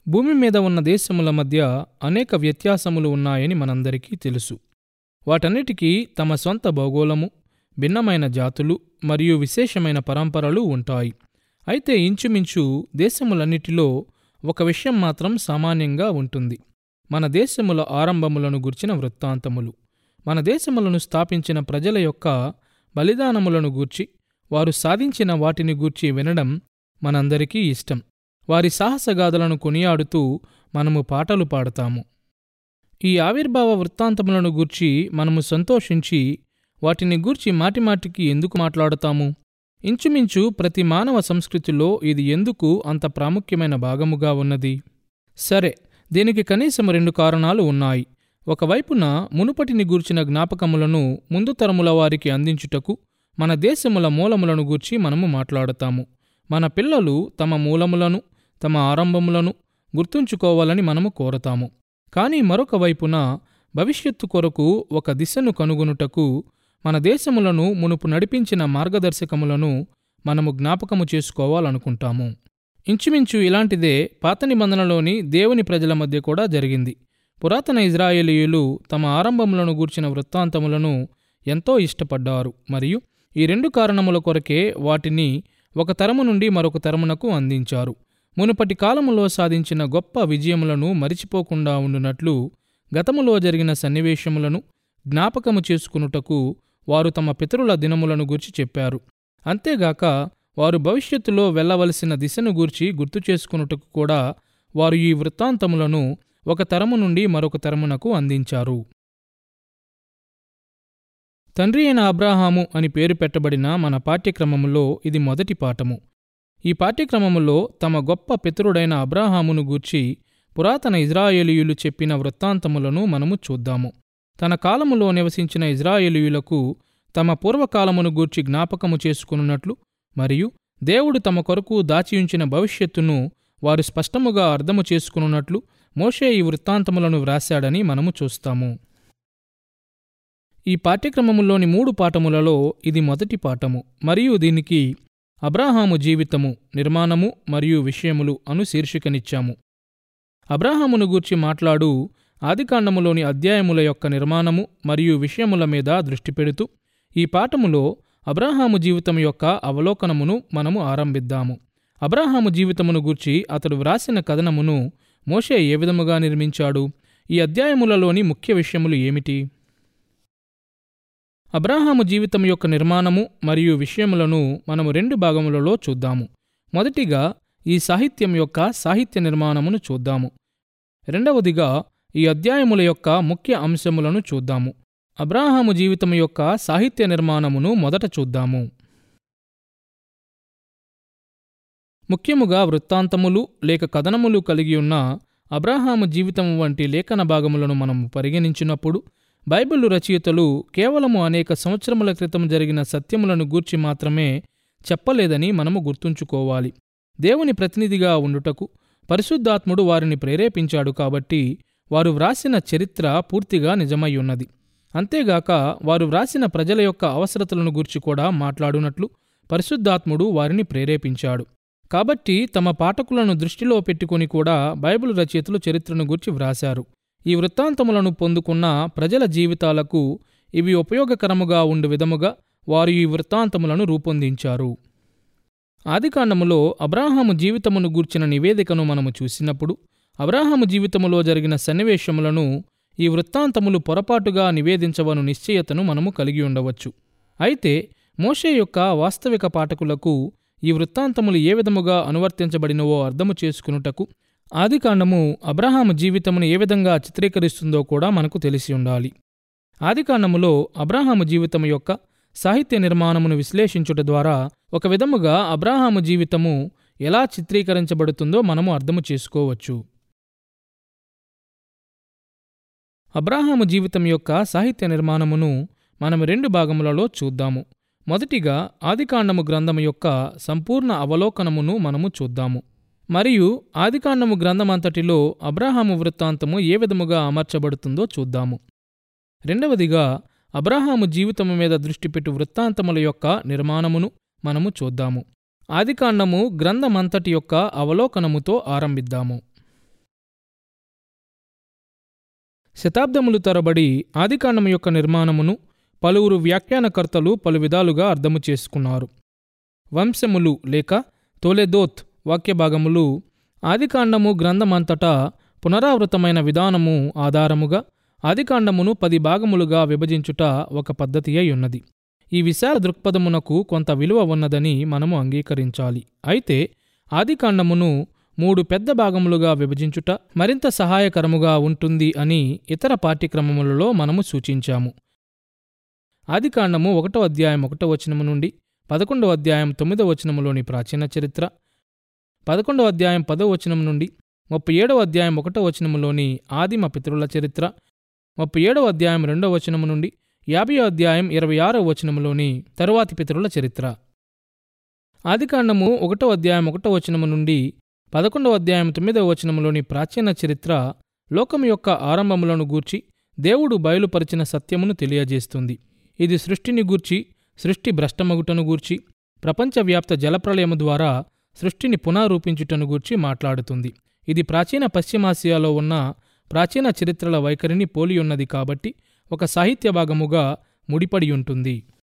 భూమి మీద ఉన్న దేశముల మధ్య అనేక వ్యత్యాసములు ఉన్నాయని మనందరికీ తెలుసు వాటన్నిటికీ తమ సొంత భౌగోళము భిన్నమైన జాతులు మరియు విశేషమైన పరంపరలు ఉంటాయి అయితే ఇంచుమించు దేశములన్నిటిలో ఒక విషయం మాత్రం సామాన్యంగా ఉంటుంది మన దేశముల ఆరంభములను గుర్చిన వృత్తాంతములు మన దేశములను స్థాపించిన ప్రజల యొక్క బలిదానములను గూర్చి వారు సాధించిన వాటిని గూర్చి వినడం మనందరికీ ఇష్టం వారి సాహసగాథలను కొనియాడుతూ మనము పాటలు పాడతాము ఈ ఆవిర్భావ వృత్తాంతములను గూర్చి మనము సంతోషించి వాటిని గూర్చి మాటిమాటికి ఎందుకు మాట్లాడుతాము ఇంచుమించు ప్రతి మానవ సంస్కృతిలో ఇది ఎందుకు అంత ప్రాముఖ్యమైన భాగముగా ఉన్నది సరే దీనికి కనీసం రెండు కారణాలు ఉన్నాయి ఒకవైపున మునుపటిని గూర్చిన జ్ఞాపకములను ముందు తరముల వారికి అందించుటకు మన దేశముల మూలములను గూర్చి మనము మాట్లాడతాము మన పిల్లలు తమ మూలములను తమ ఆరంభములను గుర్తుంచుకోవాలని మనము కోరతాము కానీ మరొక వైపున భవిష్యత్తు కొరకు ఒక దిశను కనుగొనుటకు మన దేశములను మునుపు నడిపించిన మార్గదర్శకములను మనము జ్ఞాపకము చేసుకోవాలనుకుంటాము ఇంచుమించు ఇలాంటిదే పాత నిబంధనలోని దేవుని ప్రజల మధ్య కూడా జరిగింది పురాతన ఇజ్రాయేలీయులు తమ ఆరంభములను గూర్చిన వృత్తాంతములను ఎంతో ఇష్టపడ్డారు మరియు ఈ రెండు కారణముల కొరకే వాటిని ఒక తరము నుండి మరొక తరమునకు అందించారు మునుపటి కాలములో సాధించిన గొప్ప విజయములను మరిచిపోకుండా ఉండునట్లు గతములో జరిగిన సన్నివేశములను జ్ఞాపకము చేసుకునుటకు వారు తమ పితరుల దినములను గూర్చి చెప్పారు అంతేగాక వారు భవిష్యత్తులో వెళ్ళవలసిన దిశను గూర్చి గుర్తు చేసుకునుటకు కూడా వారు ఈ వృత్తాంతములను ఒక తరము నుండి మరొక తరమునకు అందించారు తండ్రి అయిన అబ్రాహాము అని పేరు పెట్టబడిన మన పాఠ్యక్రమములో ఇది మొదటి పాఠము ఈ పాఠ్యక్రమములో తమ గొప్ప పితరుడైన అబ్రాహామును గూర్చి పురాతన ఇజ్రాయేలీయులు చెప్పిన వృత్తాంతములను మనము చూద్దాము తన కాలములో నివసించిన ఇజ్రాయేలీయులకు తమ పూర్వకాలమును గూర్చి జ్ఞాపకము చేసుకున్నట్లు మరియు దేవుడు తమ కొరకు దాచియుంచిన భవిష్యత్తును వారు స్పష్టముగా అర్థము చేసుకున్నట్లు మోషే ఈ వృత్తాంతములను వ్రాశాడని మనము చూస్తాము ఈ పాఠ్యక్రమములోని మూడు పాఠములలో ఇది మొదటి పాఠము మరియు దీనికి అబ్రాహాము జీవితము నిర్మాణము మరియు విషయములు అను శీర్షికనిచ్చాము అబ్రాహామును గూర్చి మాట్లాడు ఆదికాండములోని అధ్యాయముల యొక్క నిర్మాణము మరియు విషయముల మీద దృష్టి పెడుతూ ఈ పాఠములో అబ్రాహాము జీవితం యొక్క అవలోకనమును మనము ఆరంభిద్దాము అబ్రాహాము జీవితమును గూర్చి అతడు వ్రాసిన కథనమును మోషే ఏ విధముగా నిర్మించాడు ఈ అధ్యాయములలోని ముఖ్య విషయములు ఏమిటి అబ్రాహాము జీవితం యొక్క నిర్మాణము మరియు విషయములను మనము రెండు భాగములలో చూద్దాము మొదటిగా ఈ సాహిత్యం యొక్క సాహిత్య నిర్మాణమును చూద్దాము రెండవదిగా ఈ అధ్యాయముల యొక్క ముఖ్య అంశములను చూద్దాము అబ్రాహాము జీవితం యొక్క సాహిత్య నిర్మాణమును మొదట చూద్దాము ముఖ్యముగా వృత్తాంతములు లేక కథనములు కలిగి ఉన్న అబ్రాహాము జీవితం వంటి లేఖన భాగములను మనము పరిగణించినప్పుడు బైబిలు రచయితలు కేవలము అనేక సంవత్సరముల క్రితం జరిగిన సత్యములను గూర్చి మాత్రమే చెప్పలేదని మనము గుర్తుంచుకోవాలి దేవుని ప్రతినిధిగా ఉండుటకు పరిశుద్ధాత్ముడు వారిని ప్రేరేపించాడు కాబట్టి వారు వ్రాసిన చరిత్ర పూర్తిగా నిజమై ఉన్నది అంతేగాక వారు వ్రాసిన ప్రజల యొక్క అవసరతలను గూర్చి కూడా మాట్లాడునట్లు పరిశుద్ధాత్ముడు వారిని ప్రేరేపించాడు కాబట్టి తమ పాఠకులను దృష్టిలో పెట్టుకుని కూడా బైబిల్ రచయితలు చరిత్రను గూర్చి వ్రాశారు ఈ వృత్తాంతములను పొందుకున్న ప్రజల జీవితాలకు ఇవి ఉపయోగకరముగా ఉండు విధముగా వారు ఈ వృత్తాంతములను రూపొందించారు ఆదికాండములో అబ్రాహాము జీవితమును గూర్చిన నివేదికను మనము చూసినప్పుడు అబ్రాహాము జీవితములో జరిగిన సన్నివేశములను ఈ వృత్తాంతములు పొరపాటుగా నివేదించవను నిశ్చయతను మనము కలిగి ఉండవచ్చు అయితే మోషే యొక్క వాస్తవిక పాఠకులకు ఈ వృత్తాంతములు ఏ విధముగా అనువర్తించబడినవో అర్థము చేసుకునుటకు ఆదికాండము అబ్రహాము జీవితమును ఏ విధంగా చిత్రీకరిస్తుందో కూడా మనకు తెలిసి ఉండాలి ఆదికాండములో అబ్రాహాము జీవితము యొక్క సాహిత్య నిర్మాణమును విశ్లేషించుట ద్వారా ఒక విధముగా అబ్రాహాము జీవితము ఎలా చిత్రీకరించబడుతుందో మనము అర్థము చేసుకోవచ్చు అబ్రాహాము జీవితం యొక్క సాహిత్య నిర్మాణమును మనం రెండు భాగములలో చూద్దాము మొదటిగా ఆదికాండము గ్రంథము యొక్క సంపూర్ణ అవలోకనమును మనము చూద్దాము మరియు ఆదికాండము గ్రంథమంతటిలో అబ్రాహాము వృత్తాంతము ఏ విధముగా అమర్చబడుతుందో చూద్దాము రెండవదిగా అబ్రాహాము జీవితము మీద దృష్టి పెట్టు వృత్తాంతముల యొక్క నిర్మాణమును మనము చూద్దాము ఆదికాండము గ్రంథమంతటి యొక్క అవలోకనముతో ఆరంభిద్దాము శతాబ్దములు తరబడి ఆదికాండము యొక్క నిర్మాణమును పలువురు వ్యాఖ్యానకర్తలు పలు విధాలుగా అర్థము చేసుకున్నారు వంశములు లేక తోలెదోత్ వాక్యభాగములు ఆదికాండము గ్రంథమంతటా పునరావృతమైన విధానము ఆధారముగా ఆదికాండమును పది భాగములుగా విభజించుట ఒక పద్ధతి అయి ఉన్నది ఈ విశాల దృక్పథమునకు కొంత విలువ ఉన్నదని మనము అంగీకరించాలి అయితే ఆదికాండమును మూడు పెద్ద భాగములుగా విభజించుట మరింత సహాయకరముగా ఉంటుంది అని ఇతర పాఠ్యక్రమములలో మనము సూచించాము ఆదికాండము ఒకటో అధ్యాయం ఒకటో వచనము నుండి పదకొండవ అధ్యాయం తొమ్మిదవ వచనములోని ప్రాచీన చరిత్ర పదకొండవ అధ్యాయం పదో వచనం నుండి ముప్పై ఏడవ అధ్యాయం ఒకటో వచనములోని ఆదిమ పితరుల చరిత్ర ముప్పై ఏడవ అధ్యాయం రెండవ వచనము నుండి యాభై అధ్యాయం ఇరవై ఆరవ వచనములోని తరువాతి పితరుల చరిత్ర ఆదికాండము ఒకటో అధ్యాయం ఒకటో వచనము నుండి పదకొండవ అధ్యాయం తొమ్మిదవ వచనములోని ప్రాచీన చరిత్ర లోకం యొక్క ఆరంభములను గూర్చి దేవుడు బయలుపరిచిన సత్యమును తెలియజేస్తుంది ఇది సృష్టిని గూర్చి సృష్టి భ్రష్టమగుటను గూర్చి ప్రపంచవ్యాప్త జలప్రలయము ద్వారా సృష్టిని పునరూపించుటను గూర్చి మాట్లాడుతుంది ఇది ప్రాచీన పశ్చిమాసియాలో ఉన్న ప్రాచీన చరిత్రల వైఖరిని పోలియున్నది కాబట్టి ఒక సాహిత్య భాగముగా ముడిపడి ఉంటుంది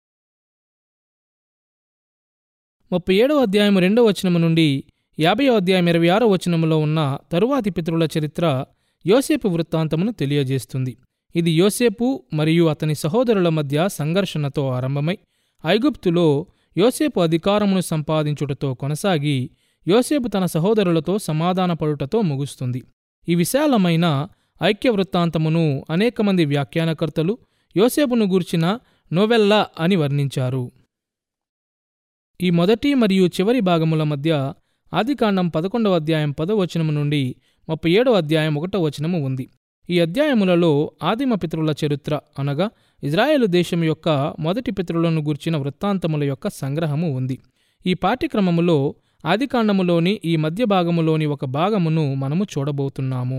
ముప్పై ఏడవ అధ్యాయం రెండవ వచనము నుండి యాభై అధ్యాయం ఇరవై ఆరో వచనములో ఉన్న తరువాతి పితరుల చరిత్ర యోసేపు వృత్తాంతమును తెలియజేస్తుంది ఇది యోసేపు మరియు అతని సహోదరుల మధ్య సంఘర్షణతో ఆరంభమై ఐగుప్తులో యోసేపు అధికారమును సంపాదించుటతో కొనసాగి యోసేపు తన సహోదరులతో సమాధానపడుటతో ముగుస్తుంది ఈ విశాలమైన ఐక్య వృత్తాంతమును అనేక మంది వ్యాఖ్యానకర్తలు యోసేపును గూర్చిన నోవెల్లా అని వర్ణించారు ఈ మొదటి మరియు చివరి భాగముల మధ్య ఆదికాండం పదకొండవ అధ్యాయం పదో వచనము నుండి ముప్పై ఏడవ అధ్యాయం ఒకటో వచనము ఉంది ఈ అధ్యాయములలో ఆదిమ పితరుల చరిత్ర అనగా ఇజ్రాయేలు దేశం యొక్క మొదటి పితరులను గూర్చిన వృత్తాంతముల యొక్క సంగ్రహము ఉంది ఈ పాఠ్యక్రమములో ఆదికాండములోని ఈ మధ్య భాగములోని ఒక భాగమును మనము చూడబోతున్నాము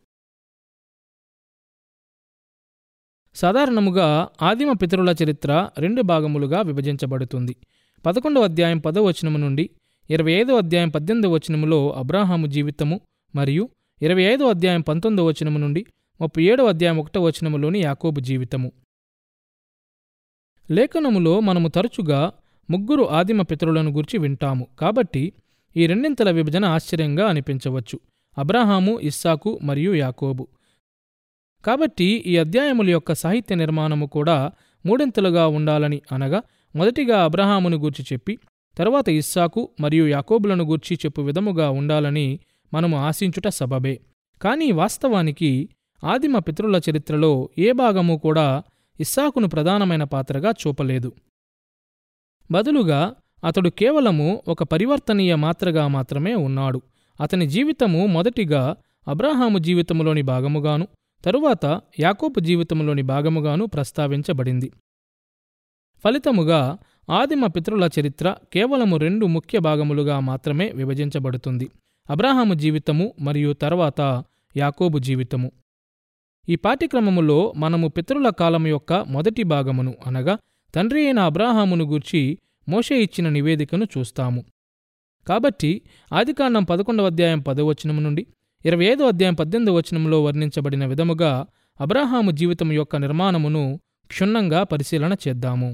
సాధారణముగా ఆదిమ పితరుల చరిత్ర రెండు భాగములుగా విభజించబడుతుంది పదకొండవ అధ్యాయం పదో వచనము నుండి ఇరవై ఐదో అధ్యాయం పద్దెనిమిదవ వచనములో అబ్రాహాము జీవితము మరియు ఇరవై ఐదో అధ్యాయం పంతొమ్మిదవ వచనము నుండి ముప్పై ఏడవ అధ్యాయం ఒకటో వచనములోని యాకోబు జీవితము లేఖనములో మనము తరచుగా ముగ్గురు ఆదిమ పితరులను గురించి వింటాము కాబట్టి ఈ రెండింతల విభజన ఆశ్చర్యంగా అనిపించవచ్చు అబ్రాహాము ఇస్సాకు మరియు యాకోబు కాబట్టి ఈ అధ్యాయముల యొక్క సాహిత్య నిర్మాణము కూడా మూడింతలుగా ఉండాలని అనగా మొదటిగా అబ్రహామును గూర్చి చెప్పి తర్వాత ఇస్సాకు మరియు యాకోబులను గూర్చి చెప్పు విధముగా ఉండాలని మనము ఆశించుట సబబే కానీ వాస్తవానికి ఆదిమ పితరుల చరిత్రలో ఏ భాగము కూడా ఇస్సాకును ప్రధానమైన పాత్రగా చూపలేదు బదులుగా అతడు కేవలము ఒక పరివర్తనీయ మాత్రగా మాత్రమే ఉన్నాడు అతని జీవితము మొదటిగా అబ్రాహాము జీవితములోని భాగముగాను తరువాత యాకోబు జీవితంలోని భాగముగాను ప్రస్తావించబడింది ఫలితముగా ఆదిమ పితరుల చరిత్ర కేవలము రెండు ముఖ్య భాగములుగా మాత్రమే విభజించబడుతుంది అబ్రాహాము జీవితము మరియు తర్వాత యాకోబు జీవితము ఈ పాఠ్యక్రమములో మనము పితరుల కాలము యొక్క మొదటి భాగమును అనగా తండ్రి అయిన అబ్రాహామును గూర్చి మోషే ఇచ్చిన నివేదికను చూస్తాము కాబట్టి ఆదికాండం పదకొండవ అధ్యాయం పదవచనము నుండి ఇరవై ఐదో అధ్యాయం పద్దెనిమిదవ వచనంలో వర్ణించబడిన విధముగా అబ్రాహాము జీవితం యొక్క నిర్మాణమును క్షుణ్ణంగా పరిశీలన చేద్దాము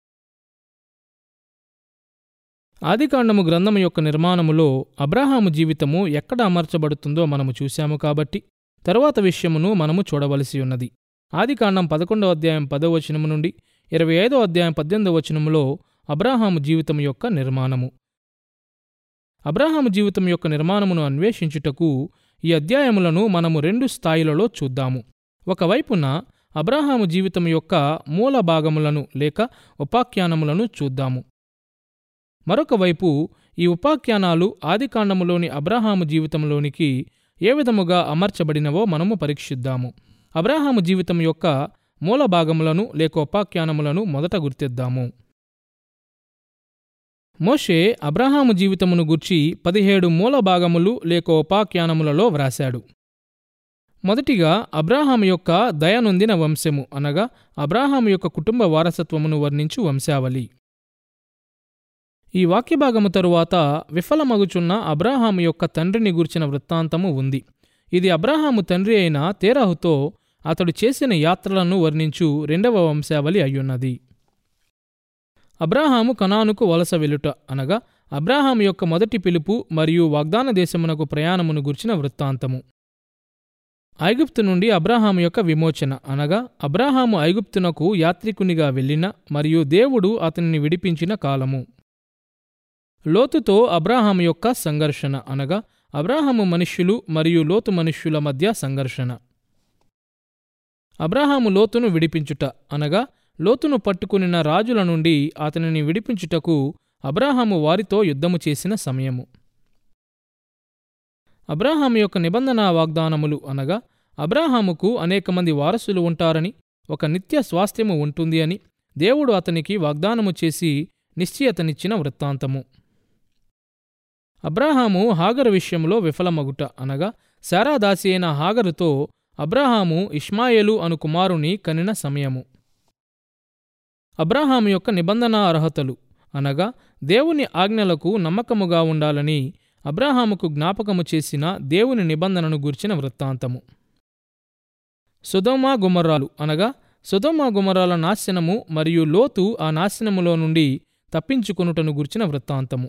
ఆదికాండము గ్రంథము యొక్క నిర్మాణములో అబ్రాహాము జీవితము ఎక్కడ అమర్చబడుతుందో మనము చూశాము కాబట్టి తరువాత విషయమును మనము చూడవలసి ఉన్నది ఆదికాండం పదకొండవ అధ్యాయం పదవ వచనము నుండి ఇరవై ఐదో అధ్యాయం పద్దెనిమిదవ వచనములో అబ్రాహాము జీవితం యొక్క నిర్మాణము అబ్రాహాము జీవితం యొక్క నిర్మాణమును అన్వేషించుటకు ఈ అధ్యాయములను మనము రెండు స్థాయిలలో చూద్దాము ఒకవైపున అబ్రాహాము జీవితం యొక్క మూల భాగములను లేక ఉపాఖ్యానములను చూద్దాము మరొక వైపు ఈ ఉపాఖ్యానాలు ఆదికాండములోని అబ్రాహాము జీవితంలోనికి ఏ విధముగా అమర్చబడినవో మనము పరీక్షిద్దాము అబ్రాహాము జీవితం యొక్క మూల భాగములను లేక ఉపాఖ్యానములను మొదట గుర్తిద్దాము మోషే అబ్రహాము జీవితమును గూర్చి పదిహేడు మూల భాగములు లేక ఉపాఖ్యానములలో వ్రాశాడు మొదటిగా అబ్రాహాము యొక్క దయనొందిన వంశము అనగా అబ్రాహాము యొక్క కుటుంబ వారసత్వమును వర్ణించు వంశావళి ఈ వాక్యభాగము తరువాత విఫలమగుచున్న అబ్రాహాము యొక్క తండ్రిని గూర్చిన వృత్తాంతము ఉంది ఇది అబ్రాహాము తండ్రి అయిన తేరాహుతో అతడు చేసిన యాత్రలను వర్ణించు రెండవ వంశావళి అయ్యున్నది అబ్రాహాము కనానుకు వలస వెలుట అనగా అబ్రాహాము యొక్క మొదటి పిలుపు మరియు వాగ్దాన దేశమునకు ప్రయాణమును గుర్చిన వృత్తాంతము ఐగుప్తు నుండి అబ్రాహాము యొక్క విమోచన అనగా అబ్రాహాము ఐగుప్తునకు యాత్రికునిగా వెళ్ళిన మరియు దేవుడు అతనిని విడిపించిన కాలము లోతుతో అబ్రాహాము యొక్క సంఘర్షణ అనగా అబ్రాహాము మనుష్యులు మరియు లోతు మనుష్యుల మధ్య సంఘర్షణ అబ్రాహాము లోతును విడిపించుట అనగా లోతును పట్టుకునిన రాజుల నుండి అతనిని విడిపించుటకు అబ్రాహాము వారితో యుద్ధము చేసిన సమయము అబ్రాహాము యొక్క నిబంధన వాగ్దానములు అనగా అబ్రాహాముకు అనేక మంది వారసులు ఉంటారని ఒక నిత్య స్వాస్థ్యము ఉంటుంది అని దేవుడు అతనికి వాగ్దానము చేసి నిశ్చయతనిచ్చిన వృత్తాంతము అబ్రాహాము హాగరు విషయంలో విఫలమగుట అనగా శారాదాసి అయిన హాగరుతో అబ్రాహాము ఇష్మాయేలు అను కుమారుని కనిన సమయము అబ్రాహాము యొక్క నిబంధన అర్హతలు అనగా దేవుని ఆజ్ఞలకు నమ్మకముగా ఉండాలని అబ్రాహాముకు జ్ఞాపకము చేసిన దేవుని నిబంధనను గూర్చిన వృత్తాంతము సుధోమా గుమర్రాలు అనగా సుధోమా గుమరాల నాశనము మరియు లోతు ఆ నాశనములో నుండి తప్పించుకొనుటను గుర్చిన వృత్తాంతము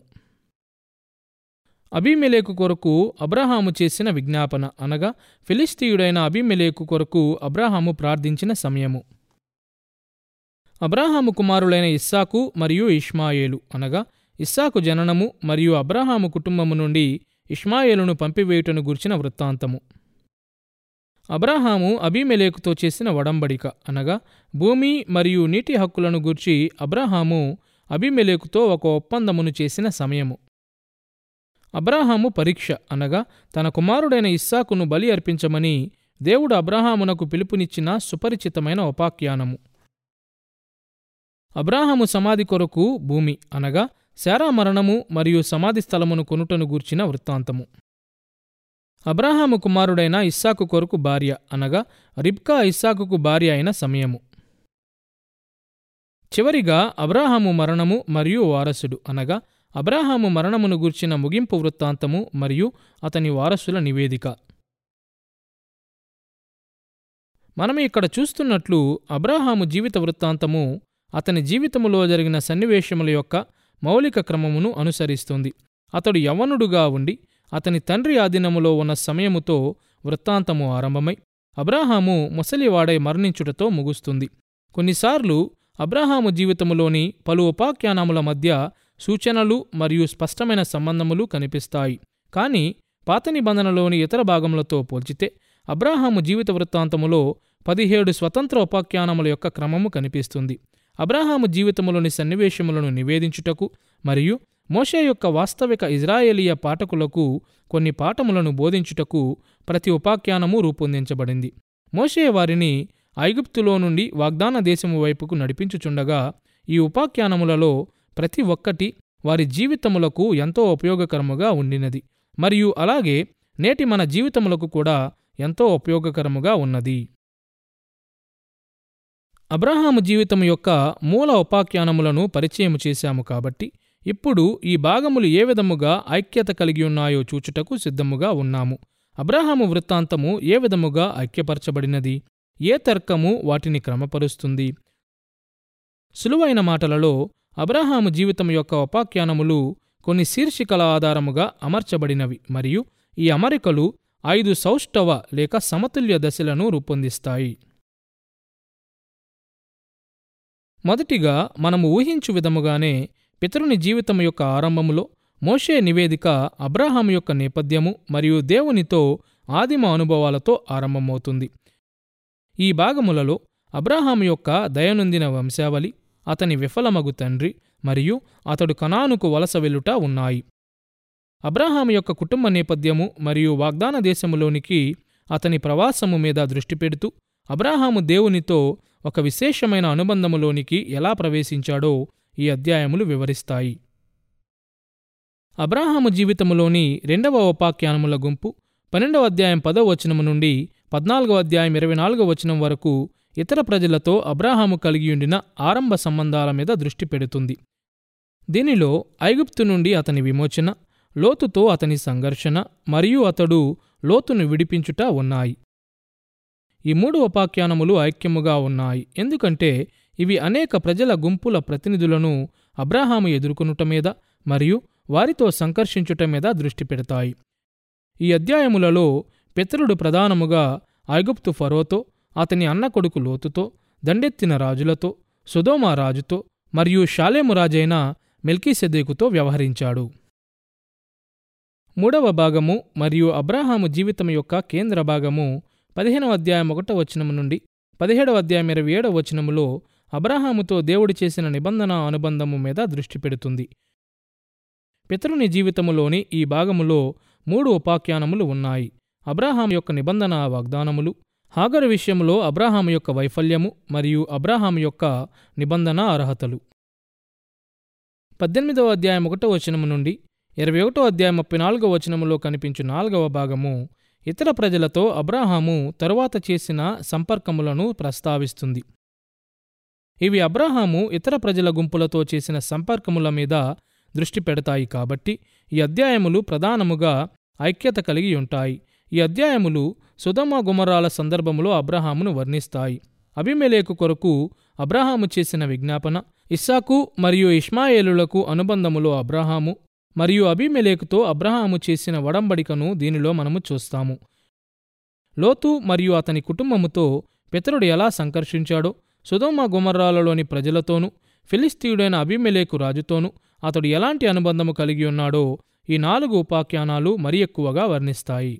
అబీమెలేకు కొరకు అబ్రహాము చేసిన విజ్ఞాపన అనగా ఫిలిస్తీయుడైన అబీమెలేకు కొరకు అబ్రహాము ప్రార్థించిన సమయము అబ్రాహాము కుమారులైన ఇస్సాకు మరియు ఇష్మాయేలు అనగా ఇస్సాకు జననము మరియు అబ్రాహాము కుటుంబము నుండి ఇష్మాయేలును పంపివేయుటను గుర్చిన వృత్తాంతము అబ్రాహాము అబీమెలేకుతో చేసిన వడంబడిక అనగా భూమి మరియు నీటి హక్కులను గూర్చి అబ్రాహాము అబీమెలేకుతో ఒక ఒప్పందమును చేసిన సమయము అబ్రాహాము పరీక్ష అనగా తన కుమారుడైన ఇస్సాకును బలి అర్పించమని దేవుడు అబ్రాహామునకు పిలుపునిచ్చిన సుపరిచితమైన ఉపాఖ్యానము అబ్రాహాము సమాధి కొరకు భూమి అనగా శారా మరణము మరియు సమాధి స్థలమును కొనుటను గూర్చిన వృత్తాంతము అబ్రాహాము కుమారుడైన ఇస్సాకు కొరకు భార్య అనగా రిబ్కా ఇస్సాకుకు భార్య అయిన సమయము చివరిగా అబ్రాహాము మరణము మరియు వారసుడు అనగా అబ్రాహాము మరణమును గూర్చిన ముగింపు వృత్తాంతము మరియు అతని వారసుల నివేదిక మనం ఇక్కడ చూస్తున్నట్లు అబ్రాహాము జీవిత వృత్తాంతము అతని జీవితములో జరిగిన సన్నివేశముల యొక్క మౌలిక క్రమమును అనుసరిస్తుంది అతడు యవనుడుగా ఉండి అతని తండ్రి ఆధీనములో ఉన్న సమయముతో వృత్తాంతము ఆరంభమై అబ్రాహాము ముసలివాడై మరణించుటతో ముగుస్తుంది కొన్నిసార్లు అబ్రాహాము జీవితములోని పలు ఉపాఖ్యానముల మధ్య సూచనలు మరియు స్పష్టమైన సంబంధములు కనిపిస్తాయి కానీ పాత నిబంధనలోని ఇతర భాగములతో పోల్చితే అబ్రాహాము జీవిత వృత్తాంతములో పదిహేడు స్వతంత్ర ఉపాఖ్యానముల యొక్క క్రమము కనిపిస్తుంది అబ్రాహాము జీవితములోని సన్నివేశములను నివేదించుటకు మరియు మోషే యొక్క వాస్తవిక ఇజ్రాయేలీయ పాఠకులకు కొన్ని పాఠములను బోధించుటకు ప్రతి ఉపాఖ్యానము రూపొందించబడింది మోషే వారిని ఐగుప్తులో నుండి వాగ్దాన దేశము వైపుకు నడిపించుచుండగా ఈ ఉపాఖ్యానములలో ప్రతి ఒక్కటి వారి జీవితములకు ఎంతో ఉపయోగకరముగా ఉండినది మరియు అలాగే నేటి మన జీవితములకు కూడా ఎంతో ఉపయోగకరముగా ఉన్నది అబ్రహాము జీవితం యొక్క మూల ఉపాఖ్యానములను పరిచయము చేశాము కాబట్టి ఇప్పుడు ఈ భాగములు ఏ విధముగా ఐక్యత కలిగి ఉన్నాయో చూచుటకు సిద్ధముగా ఉన్నాము అబ్రహాము వృత్తాంతము ఏ విధముగా ఐక్యపరచబడినది ఏ తర్కము వాటిని క్రమపరుస్తుంది సులువైన మాటలలో అబ్రహాము జీవితం యొక్క ఉపాఖ్యానములు కొన్ని శీర్షికల ఆధారముగా అమర్చబడినవి మరియు ఈ అమరికలు ఐదు సౌష్ఠవ లేక సమతుల్య దశలను రూపొందిస్తాయి మొదటిగా మనము ఊహించు విధముగానే పితరుని జీవితం యొక్క ఆరంభములో మోషే నివేదిక అబ్రాహాము యొక్క నేపథ్యము మరియు దేవునితో ఆదిమ అనుభవాలతో ఆరంభమవుతుంది ఈ భాగములలో అబ్రాహాము యొక్క దయనొందిన వంశావళి అతని విఫలమగు తండ్రి మరియు అతడు కనానుకు వలస వెలుట ఉన్నాయి అబ్రాహాము యొక్క కుటుంబ నేపథ్యము మరియు వాగ్దాన దేశములోనికి అతని ప్రవాసము మీద దృష్టి పెడుతూ అబ్రాహాము దేవునితో ఒక విశేషమైన అనుబంధములోనికి ఎలా ప్రవేశించాడో ఈ అధ్యాయములు వివరిస్తాయి అబ్రాహాము జీవితములోని రెండవ ఉపాఖ్యానముల గుంపు పన్నెండవ అధ్యాయం పదవ వచనము నుండి పద్నాలుగవ అధ్యాయం ఇరవై నాలుగవ వచనం వరకు ఇతర ప్రజలతో అబ్రాహాము కలిగియుండిన ఆరంభ సంబంధాల మీద దృష్టి పెడుతుంది దీనిలో ఐగుప్తు నుండి అతని విమోచన లోతుతో అతని సంఘర్షణ మరియు అతడు లోతును విడిపించుట ఉన్నాయి ఈ మూడు ఉపాఖ్యానములు ఐక్యముగా ఉన్నాయి ఎందుకంటే ఇవి అనేక ప్రజల గుంపుల ప్రతినిధులను అబ్రాహాము ఎదుర్కొనుట మీద మరియు వారితో సంకర్షించుట మీద దృష్టి పెడతాయి ఈ అధ్యాయములలో పితరుడు ప్రధానముగా ఐగుప్తు ఫరోతో అతని అన్న కొడుకు లోతుతో దండెత్తిన రాజులతో సుధోమ రాజుతో మరియు షాలేము రాజైన మెల్కీసెదేకుతో వ్యవహరించాడు మూడవ భాగము మరియు అబ్రాహాము జీవితం యొక్క కేంద్ర భాగము పదిహేనవ అధ్యాయం ఒకటో వచనము నుండి పదిహేడవ అధ్యాయం ఇరవై ఏడవ వచనములో అబ్రాహాముతో దేవుడు చేసిన నిబంధన అనుబంధము మీద దృష్టి పెడుతుంది పితరుని జీవితములోని ఈ భాగములో మూడు ఉపాఖ్యానములు ఉన్నాయి అబ్రాహాం యొక్క నిబంధన వాగ్దానములు హాగరు విషయంలో అబ్రాహాము యొక్క వైఫల్యము మరియు అబ్రాహాము యొక్క నిబంధన అర్హతలు పద్దెనిమిదవ అధ్యాయం ఒకటో వచనము నుండి ఇరవై ఒకటో అధ్యాయం ముప్పై నాలుగవ వచనములో కనిపించు నాలుగవ భాగము ఇతర ప్రజలతో అబ్రాహాము తరువాత చేసిన సంపర్కములను ప్రస్తావిస్తుంది ఇవి అబ్రాహాము ఇతర ప్రజల గుంపులతో చేసిన సంపర్కముల మీద దృష్టి పెడతాయి కాబట్టి ఈ అధ్యాయములు ప్రధానముగా ఐక్యత కలిగి ఉంటాయి ఈ అధ్యాయములు సుధమ గుమరాల సందర్భములో అబ్రహామును వర్ణిస్తాయి అభిమెలేకు కొరకు అబ్రహాము చేసిన విజ్ఞాపన ఇస్సాకు మరియు ఇష్మాయేలులకు అనుబంధములో అబ్రహాము మరియు అభిమెలేకుతో అబ్రహాము చేసిన వడంబడికను దీనిలో మనము చూస్తాము లోతు మరియు అతని కుటుంబముతో పితరుడు ఎలా సంకర్షించాడో సుధోమ గుమర్రాలలోని ప్రజలతోనూ ఫిలిస్తీయుడైన అభిమెలేకు రాజుతోనూ అతడు ఎలాంటి అనుబంధము కలిగి ఉన్నాడో ఈ నాలుగు ఉపాఖ్యానాలు మరి ఎక్కువగా వర్ణిస్తాయి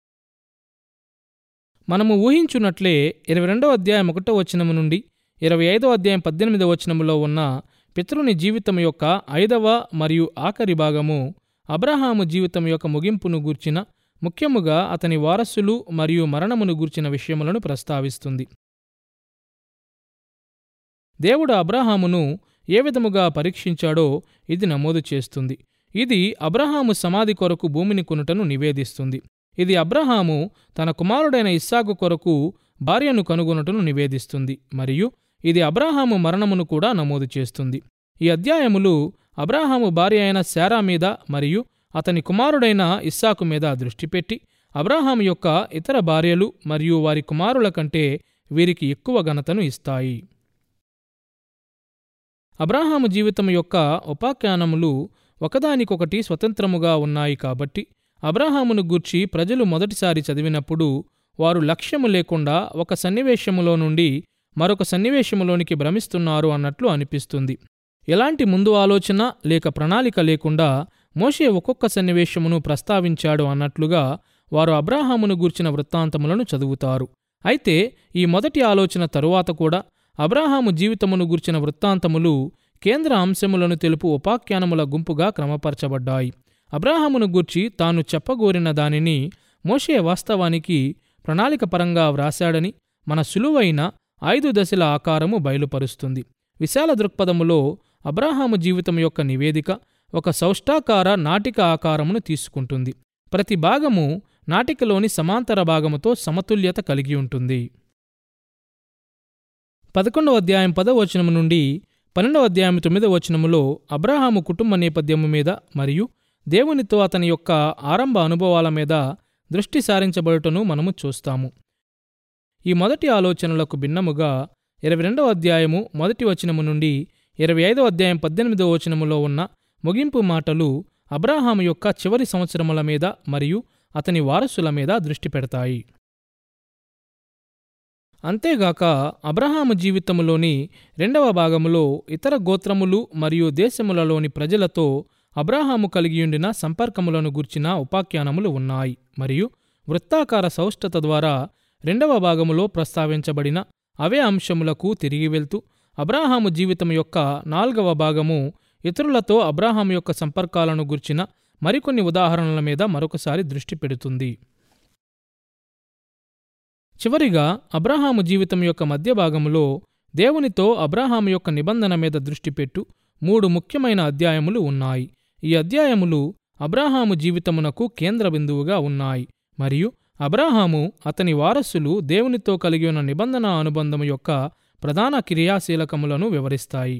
మనము ఊహించున్నట్లే ఇరవై రెండో అధ్యాయం ఒకటో వచనము నుండి ఇరవై ఐదో అధ్యాయం పద్దెనిమిదవ వచనములో ఉన్న పితరుని జీవితం యొక్క ఐదవ మరియు ఆఖరి భాగము అబ్రహాము జీవితం యొక్క ముగింపును గూర్చిన ముఖ్యముగా అతని వారసులు మరియు మరణమును గూర్చిన విషయములను ప్రస్తావిస్తుంది దేవుడు అబ్రహామును ఏ విధముగా పరీక్షించాడో ఇది నమోదు చేస్తుంది ఇది అబ్రహాము సమాధి కొరకు భూమిని కొనుటను నివేదిస్తుంది ఇది అబ్రహాము తన కుమారుడైన ఇస్సాకు కొరకు భార్యను కనుగొనుటను నివేదిస్తుంది మరియు ఇది అబ్రహాము మరణమును కూడా నమోదు చేస్తుంది ఈ అధ్యాయములు అబ్రహాము భార్య అయిన శారా మీద మరియు అతని కుమారుడైన ఇస్సాకు మీద దృష్టి పెట్టి అబ్రహాము యొక్క ఇతర భార్యలు మరియు వారి కుమారుల కంటే వీరికి ఎక్కువ ఘనతను ఇస్తాయి అబ్రాహాము జీవితం యొక్క ఉపాఖ్యానములు ఒకదానికొకటి స్వతంత్రముగా ఉన్నాయి కాబట్టి అబ్రాహామును గూర్చి ప్రజలు మొదటిసారి చదివినప్పుడు వారు లక్ష్యము లేకుండా ఒక సన్నివేశములో నుండి మరొక సన్నివేశములోనికి భ్రమిస్తున్నారు అన్నట్లు అనిపిస్తుంది ఎలాంటి ముందు ఆలోచన లేక ప్రణాళిక లేకుండా మోషే ఒక్కొక్క సన్నివేశమును ప్రస్తావించాడు అన్నట్లుగా వారు అబ్రాహామును గూర్చిన వృత్తాంతములను చదువుతారు అయితే ఈ మొదటి ఆలోచన తరువాత కూడా అబ్రాహాము జీవితమును గూర్చిన వృత్తాంతములు కేంద్ర అంశములను తెలుపు ఉపాఖ్యానముల గుంపుగా క్రమపరచబడ్డాయి అబ్రాహామును గూర్చి తాను చెప్పగోరిన దానిని మోషే వాస్తవానికి ప్రణాళికపరంగా వ్రాశాడని మన సులువైన ఐదు దశల ఆకారము బయలుపరుస్తుంది విశాల దృక్పథములో అబ్రాహాము జీవితం యొక్క నివేదిక ఒక సౌష్టాకార నాటిక ఆకారమును తీసుకుంటుంది ప్రతి భాగము నాటికలోని సమాంతర భాగముతో సమతుల్యత కలిగి ఉంటుంది పదకొండవ అధ్యాయం పదవ వచనము నుండి పన్నెండవ అధ్యాయం తొమ్మిదవ వచనములో అబ్రహాము కుటుంబ నేపథ్యము మీద మరియు దేవునితో అతని యొక్క ఆరంభ అనుభవాల మీద దృష్టి సారించబడుటను మనము చూస్తాము ఈ మొదటి ఆలోచనలకు భిన్నముగా ఇరవై రెండవ అధ్యాయము మొదటి వచనము నుండి ఇరవై ఐదవ అధ్యాయం పద్దెనిమిదవ వచనములో ఉన్న ముగింపు మాటలు అబ్రాహాము యొక్క చివరి సంవత్సరముల మీద మరియు అతని వారసుల మీద దృష్టి పెడతాయి అంతేగాక అబ్రహాము జీవితములోని రెండవ భాగములో ఇతర గోత్రములు మరియు దేశములలోని ప్రజలతో అబ్రాహాము కలిగియుండిన సంపర్కములను గుర్చిన ఉపాఖ్యానములు ఉన్నాయి మరియు వృత్తాకార సౌష్టత ద్వారా రెండవ భాగములో ప్రస్తావించబడిన అవే అంశములకు తిరిగి వెళ్తూ అబ్రాహాము జీవితం యొక్క నాల్గవ భాగము ఇతరులతో అబ్రాహాము యొక్క సంపర్కాలను గుర్చిన మరికొన్ని ఉదాహరణల మీద మరొకసారి దృష్టి పెడుతుంది చివరిగా అబ్రాహాము జీవితం యొక్క మధ్య భాగములో దేవునితో అబ్రాహాము యొక్క నిబంధన మీద దృష్టి పెట్టు మూడు ముఖ్యమైన అధ్యాయములు ఉన్నాయి ఈ అధ్యాయములు అబ్రాహాము జీవితమునకు కేంద్ర బిందువుగా ఉన్నాయి మరియు అబ్రాహాము అతని వారసులు దేవునితో కలిగి ఉన్న నిబంధన అనుబంధము యొక్క ప్రధాన క్రియాశీలకములను వివరిస్తాయి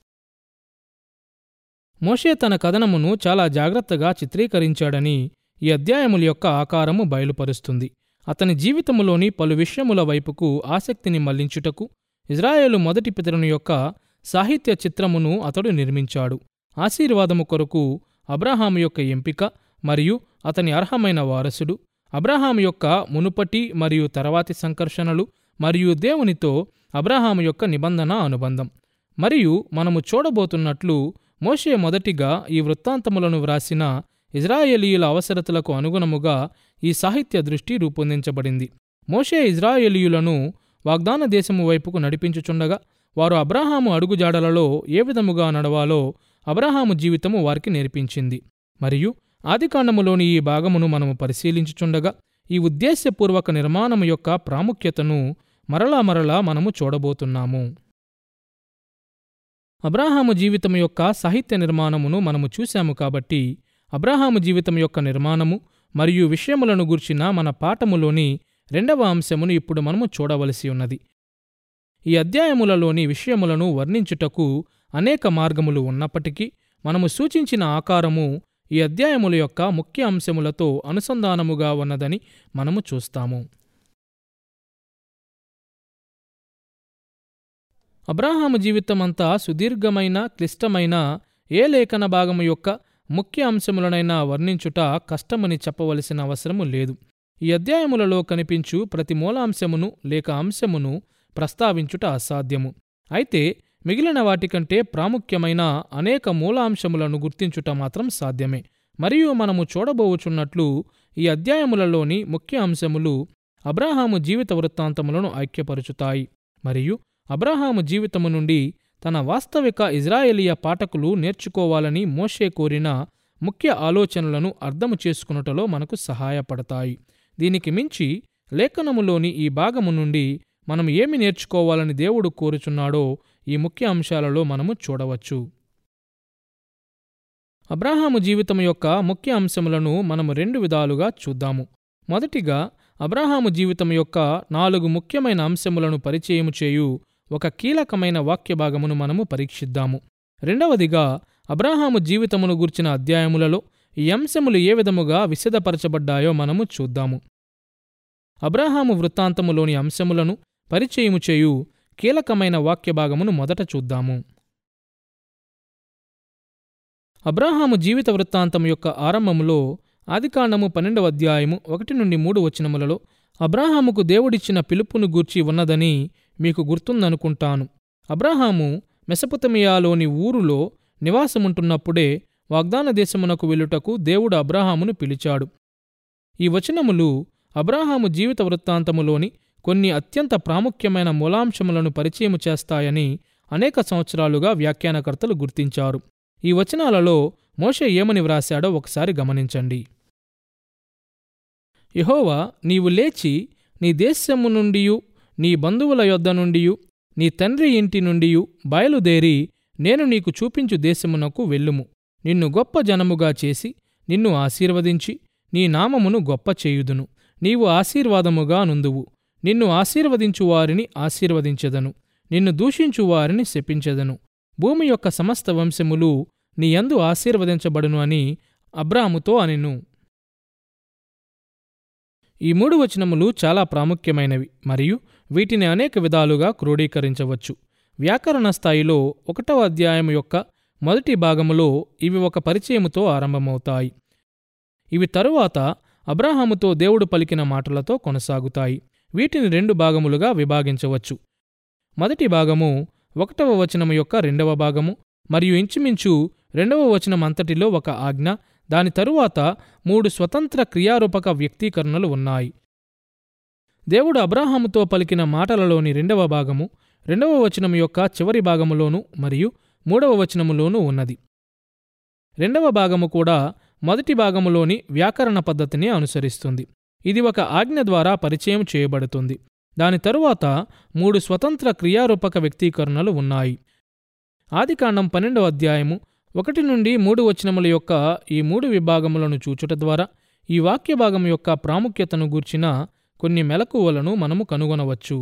మోషే తన కథనమును చాలా జాగ్రత్తగా చిత్రీకరించాడని ఈ అధ్యాయముల యొక్క ఆకారము బయలుపరుస్తుంది అతని జీవితములోని పలు విషయముల వైపుకు ఆసక్తిని మళ్లించుటకు ఇజ్రాయేలు మొదటి పితరుని యొక్క సాహిత్య చిత్రమును అతడు నిర్మించాడు ఆశీర్వాదము కొరకు అబ్రహాము యొక్క ఎంపిక మరియు అతని అర్హమైన వారసుడు అబ్రహాము యొక్క మునుపటి మరియు తర్వాతి సంకర్షణలు మరియు దేవునితో అబ్రహాము యొక్క నిబంధన అనుబంధం మరియు మనము చూడబోతున్నట్లు మోషే మొదటిగా ఈ వృత్తాంతములను వ్రాసిన ఇజ్రాయేలీయుల అవసరతలకు అనుగుణముగా ఈ సాహిత్య దృష్టి రూపొందించబడింది మోషే ఇజ్రాయేలీయులను వాగ్దాన దేశము వైపుకు నడిపించుచుండగా వారు అబ్రహాము అడుగుజాడలలో ఏ విధముగా నడవాలో అబ్రహాము జీవితము వారికి నేర్పించింది మరియు ఆదికాండములోని ఈ భాగమును మనము పరిశీలించుచుండగా ఈ ఉద్దేశ్యపూర్వక నిర్మాణము యొక్క ప్రాముఖ్యతను మరలా మరలా మనము చూడబోతున్నాము అబ్రాహాము జీవితం యొక్క సాహిత్య నిర్మాణమును మనము చూశాము కాబట్టి అబ్రాహాము జీవితం యొక్క నిర్మాణము మరియు విషయములను గూర్చిన మన పాఠములోని రెండవ అంశమును ఇప్పుడు మనము చూడవలసి ఉన్నది ఈ అధ్యాయములలోని విషయములను వర్ణించుటకు అనేక మార్గములు ఉన్నప్పటికీ మనము సూచించిన ఆకారము ఈ అధ్యాయముల యొక్క ముఖ్య అంశములతో అనుసంధానముగా ఉన్నదని మనము చూస్తాము అబ్రాహాము జీవితమంతా సుదీర్ఘమైన క్లిష్టమైన ఏ లేఖన భాగము యొక్క ముఖ్య అంశములనైనా వర్ణించుట కష్టమని చెప్పవలసిన అవసరము లేదు ఈ అధ్యాయములలో కనిపించు ప్రతి మూలాంశమును లేక అంశమును ప్రస్తావించుట అసాధ్యము అయితే మిగిలిన వాటికంటే ప్రాముఖ్యమైన అనేక మూలాంశములను గుర్తించుట మాత్రం సాధ్యమే మరియు మనము చూడబోవుచున్నట్లు ఈ అధ్యాయములలోని ముఖ్య అంశములు అబ్రాహాము జీవిత వృత్తాంతములను ఐక్యపరుచుతాయి మరియు అబ్రహాము జీవితము నుండి తన వాస్తవిక ఇజ్రాయేలీయ పాఠకులు నేర్చుకోవాలని మోషే కోరిన ముఖ్య ఆలోచనలను అర్థము చేసుకునుటలో మనకు సహాయపడతాయి దీనికి మించి లేఖనములోని ఈ భాగము నుండి మనం ఏమి నేర్చుకోవాలని దేవుడు కోరుచున్నాడో ఈ ముఖ్య అంశాలలో మనము చూడవచ్చు అబ్రాహాము జీవితం యొక్క ముఖ్య అంశములను మనము రెండు విధాలుగా చూద్దాము మొదటిగా అబ్రాహాము జీవితం యొక్క నాలుగు ముఖ్యమైన అంశములను పరిచయము చేయు ఒక కీలకమైన వాక్య భాగమును మనము పరీక్షిద్దాము రెండవదిగా అబ్రాహాము జీవితమును గూర్చిన అధ్యాయములలో ఈ అంశములు ఏ విధముగా విశదపరచబడ్డాయో మనము చూద్దాము అబ్రాహాము వృత్తాంతములోని అంశములను పరిచయము చేయు కీలకమైన వాక్య భాగమును మొదట చూద్దాము అబ్రాహాము జీవిత వృత్తాంతం యొక్క ఆరంభములో ఆదికాండము పన్నెండవ అధ్యాయము ఒకటి నుండి మూడు వచనములలో అబ్రాహాముకు దేవుడిచ్చిన పిలుపును గూర్చి ఉన్నదని మీకు గుర్తుందనుకుంటాను అబ్రాహాము మెసపుతమియాలోని ఊరులో నివాసముంటున్నప్పుడే వాగ్దాన దేశమునకు వెళ్ళుటకు దేవుడు అబ్రాహామును పిలిచాడు ఈ వచనములు అబ్రాహాము జీవిత వృత్తాంతములోని కొన్ని అత్యంత ప్రాముఖ్యమైన మూలాంశములను పరిచయము చేస్తాయని అనేక సంవత్సరాలుగా వ్యాఖ్యానకర్తలు గుర్తించారు ఈ వచనాలలో మోషే ఏమని వ్రాశాడో ఒకసారి గమనించండి యహోవా నీవు లేచి నీ దేశము నుండియు నీ బంధువుల యొద్ద నుండియు నీ తండ్రి ఇంటి నుండియు బయలుదేరి నేను నీకు చూపించు దేశమునకు వెళ్ళుము నిన్ను గొప్ప జనముగా చేసి నిన్ను ఆశీర్వదించి నీ నామమును గొప్ప చేయుదును నీవు ఆశీర్వాదముగా నుందువు నిన్ను ఆశీర్వదించు వారిని ఆశీర్వదించెదను నిన్ను దూషించు వారిని శపించెదను భూమి యొక్క సమస్త వంశములు నీ యందు ఆశీర్వదించబడును అని అబ్రాముతో అనెను ఈ మూడు వచనములు చాలా ప్రాముఖ్యమైనవి మరియు వీటిని అనేక విధాలుగా క్రోడీకరించవచ్చు వ్యాకరణ స్థాయిలో ఒకటవ అధ్యాయం యొక్క మొదటి భాగములో ఇవి ఒక పరిచయముతో ఆరంభమవుతాయి ఇవి తరువాత అబ్రాహాముతో దేవుడు పలికిన మాటలతో కొనసాగుతాయి వీటిని రెండు భాగములుగా విభాగించవచ్చు మొదటి భాగము ఒకటవ వచనము యొక్క రెండవ భాగము మరియు ఇంచుమించు రెండవ వచనం అంతటిలో ఒక ఆజ్ఞ దాని తరువాత మూడు స్వతంత్ర క్రియారూపక వ్యక్తీకరణలు ఉన్నాయి దేవుడు అబ్రాహాముతో పలికిన మాటలలోని రెండవ భాగము రెండవ వచనం యొక్క చివరి భాగములోను మరియు మూడవ వచనములోనూ ఉన్నది రెండవ భాగము కూడా మొదటి భాగములోని వ్యాకరణ పద్ధతిని అనుసరిస్తుంది ఇది ఒక ఆజ్ఞ ద్వారా పరిచయం చేయబడుతుంది దాని తరువాత మూడు స్వతంత్ర క్రియారూపక వ్యక్తీకరణలు ఉన్నాయి ఆదికాండం పన్నెండవ అధ్యాయము ఒకటి నుండి మూడు వచనముల యొక్క ఈ మూడు విభాగములను చూచుట ద్వారా ఈ వాక్య భాగం యొక్క ప్రాముఖ్యతను గూర్చిన కొన్ని మెలకువలను మనము కనుగొనవచ్చు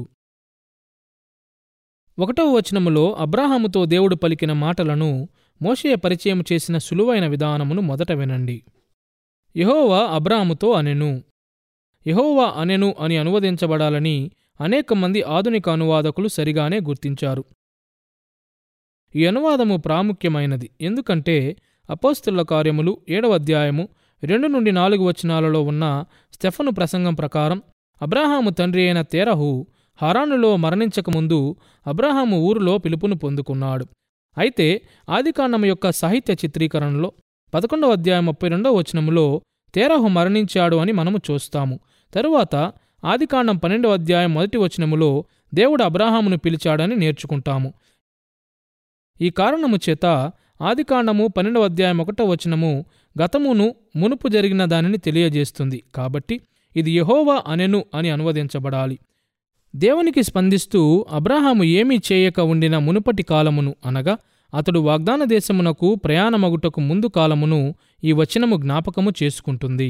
ఒకటవ వచనములో అబ్రాహాముతో దేవుడు పలికిన మాటలను మోషే పరిచయం చేసిన సులువైన విధానమును మొదట వినండి యహోవా అబ్రాహాముతో అనెను యెహోవా అనెను అని అనువదించబడాలని అనేక మంది ఆధునిక అనువాదకులు సరిగానే గుర్తించారు ఈ అనువాదము ప్రాముఖ్యమైనది ఎందుకంటే అపోస్తుల కార్యములు ఏడవ అధ్యాయము రెండు నుండి నాలుగు వచనాలలో ఉన్న స్టెఫను ప్రసంగం ప్రకారం అబ్రాహాము తండ్రి అయిన తేరహు హరానులో మరణించకముందు అబ్రాహాము ఊరిలో పిలుపును పొందుకున్నాడు అయితే ఆదికాండము యొక్క సాహిత్య చిత్రీకరణలో పదకొండవ అధ్యాయం ముప్పై రెండవ వచనములో తేరహు మరణించాడు అని మనము చూస్తాము తరువాత ఆదికాండం పన్నెండవ అధ్యాయం మొదటి వచనములో దేవుడు అబ్రాహామును పిలిచాడని నేర్చుకుంటాము ఈ కారణము చేత ఆదికాండము పన్నెండవ అధ్యాయం ఒకటో వచనము గతమును మునుపు జరిగిన దానిని తెలియజేస్తుంది కాబట్టి ఇది యెహోవా అనెను అని అనువదించబడాలి దేవునికి స్పందిస్తూ అబ్రాహాము ఏమీ చేయక ఉండిన మునుపటి కాలమును అనగా అతడు వాగ్దాన దేశమునకు ప్రయాణమగుటకు ముందు కాలమును ఈ వచనము జ్ఞాపకము చేసుకుంటుంది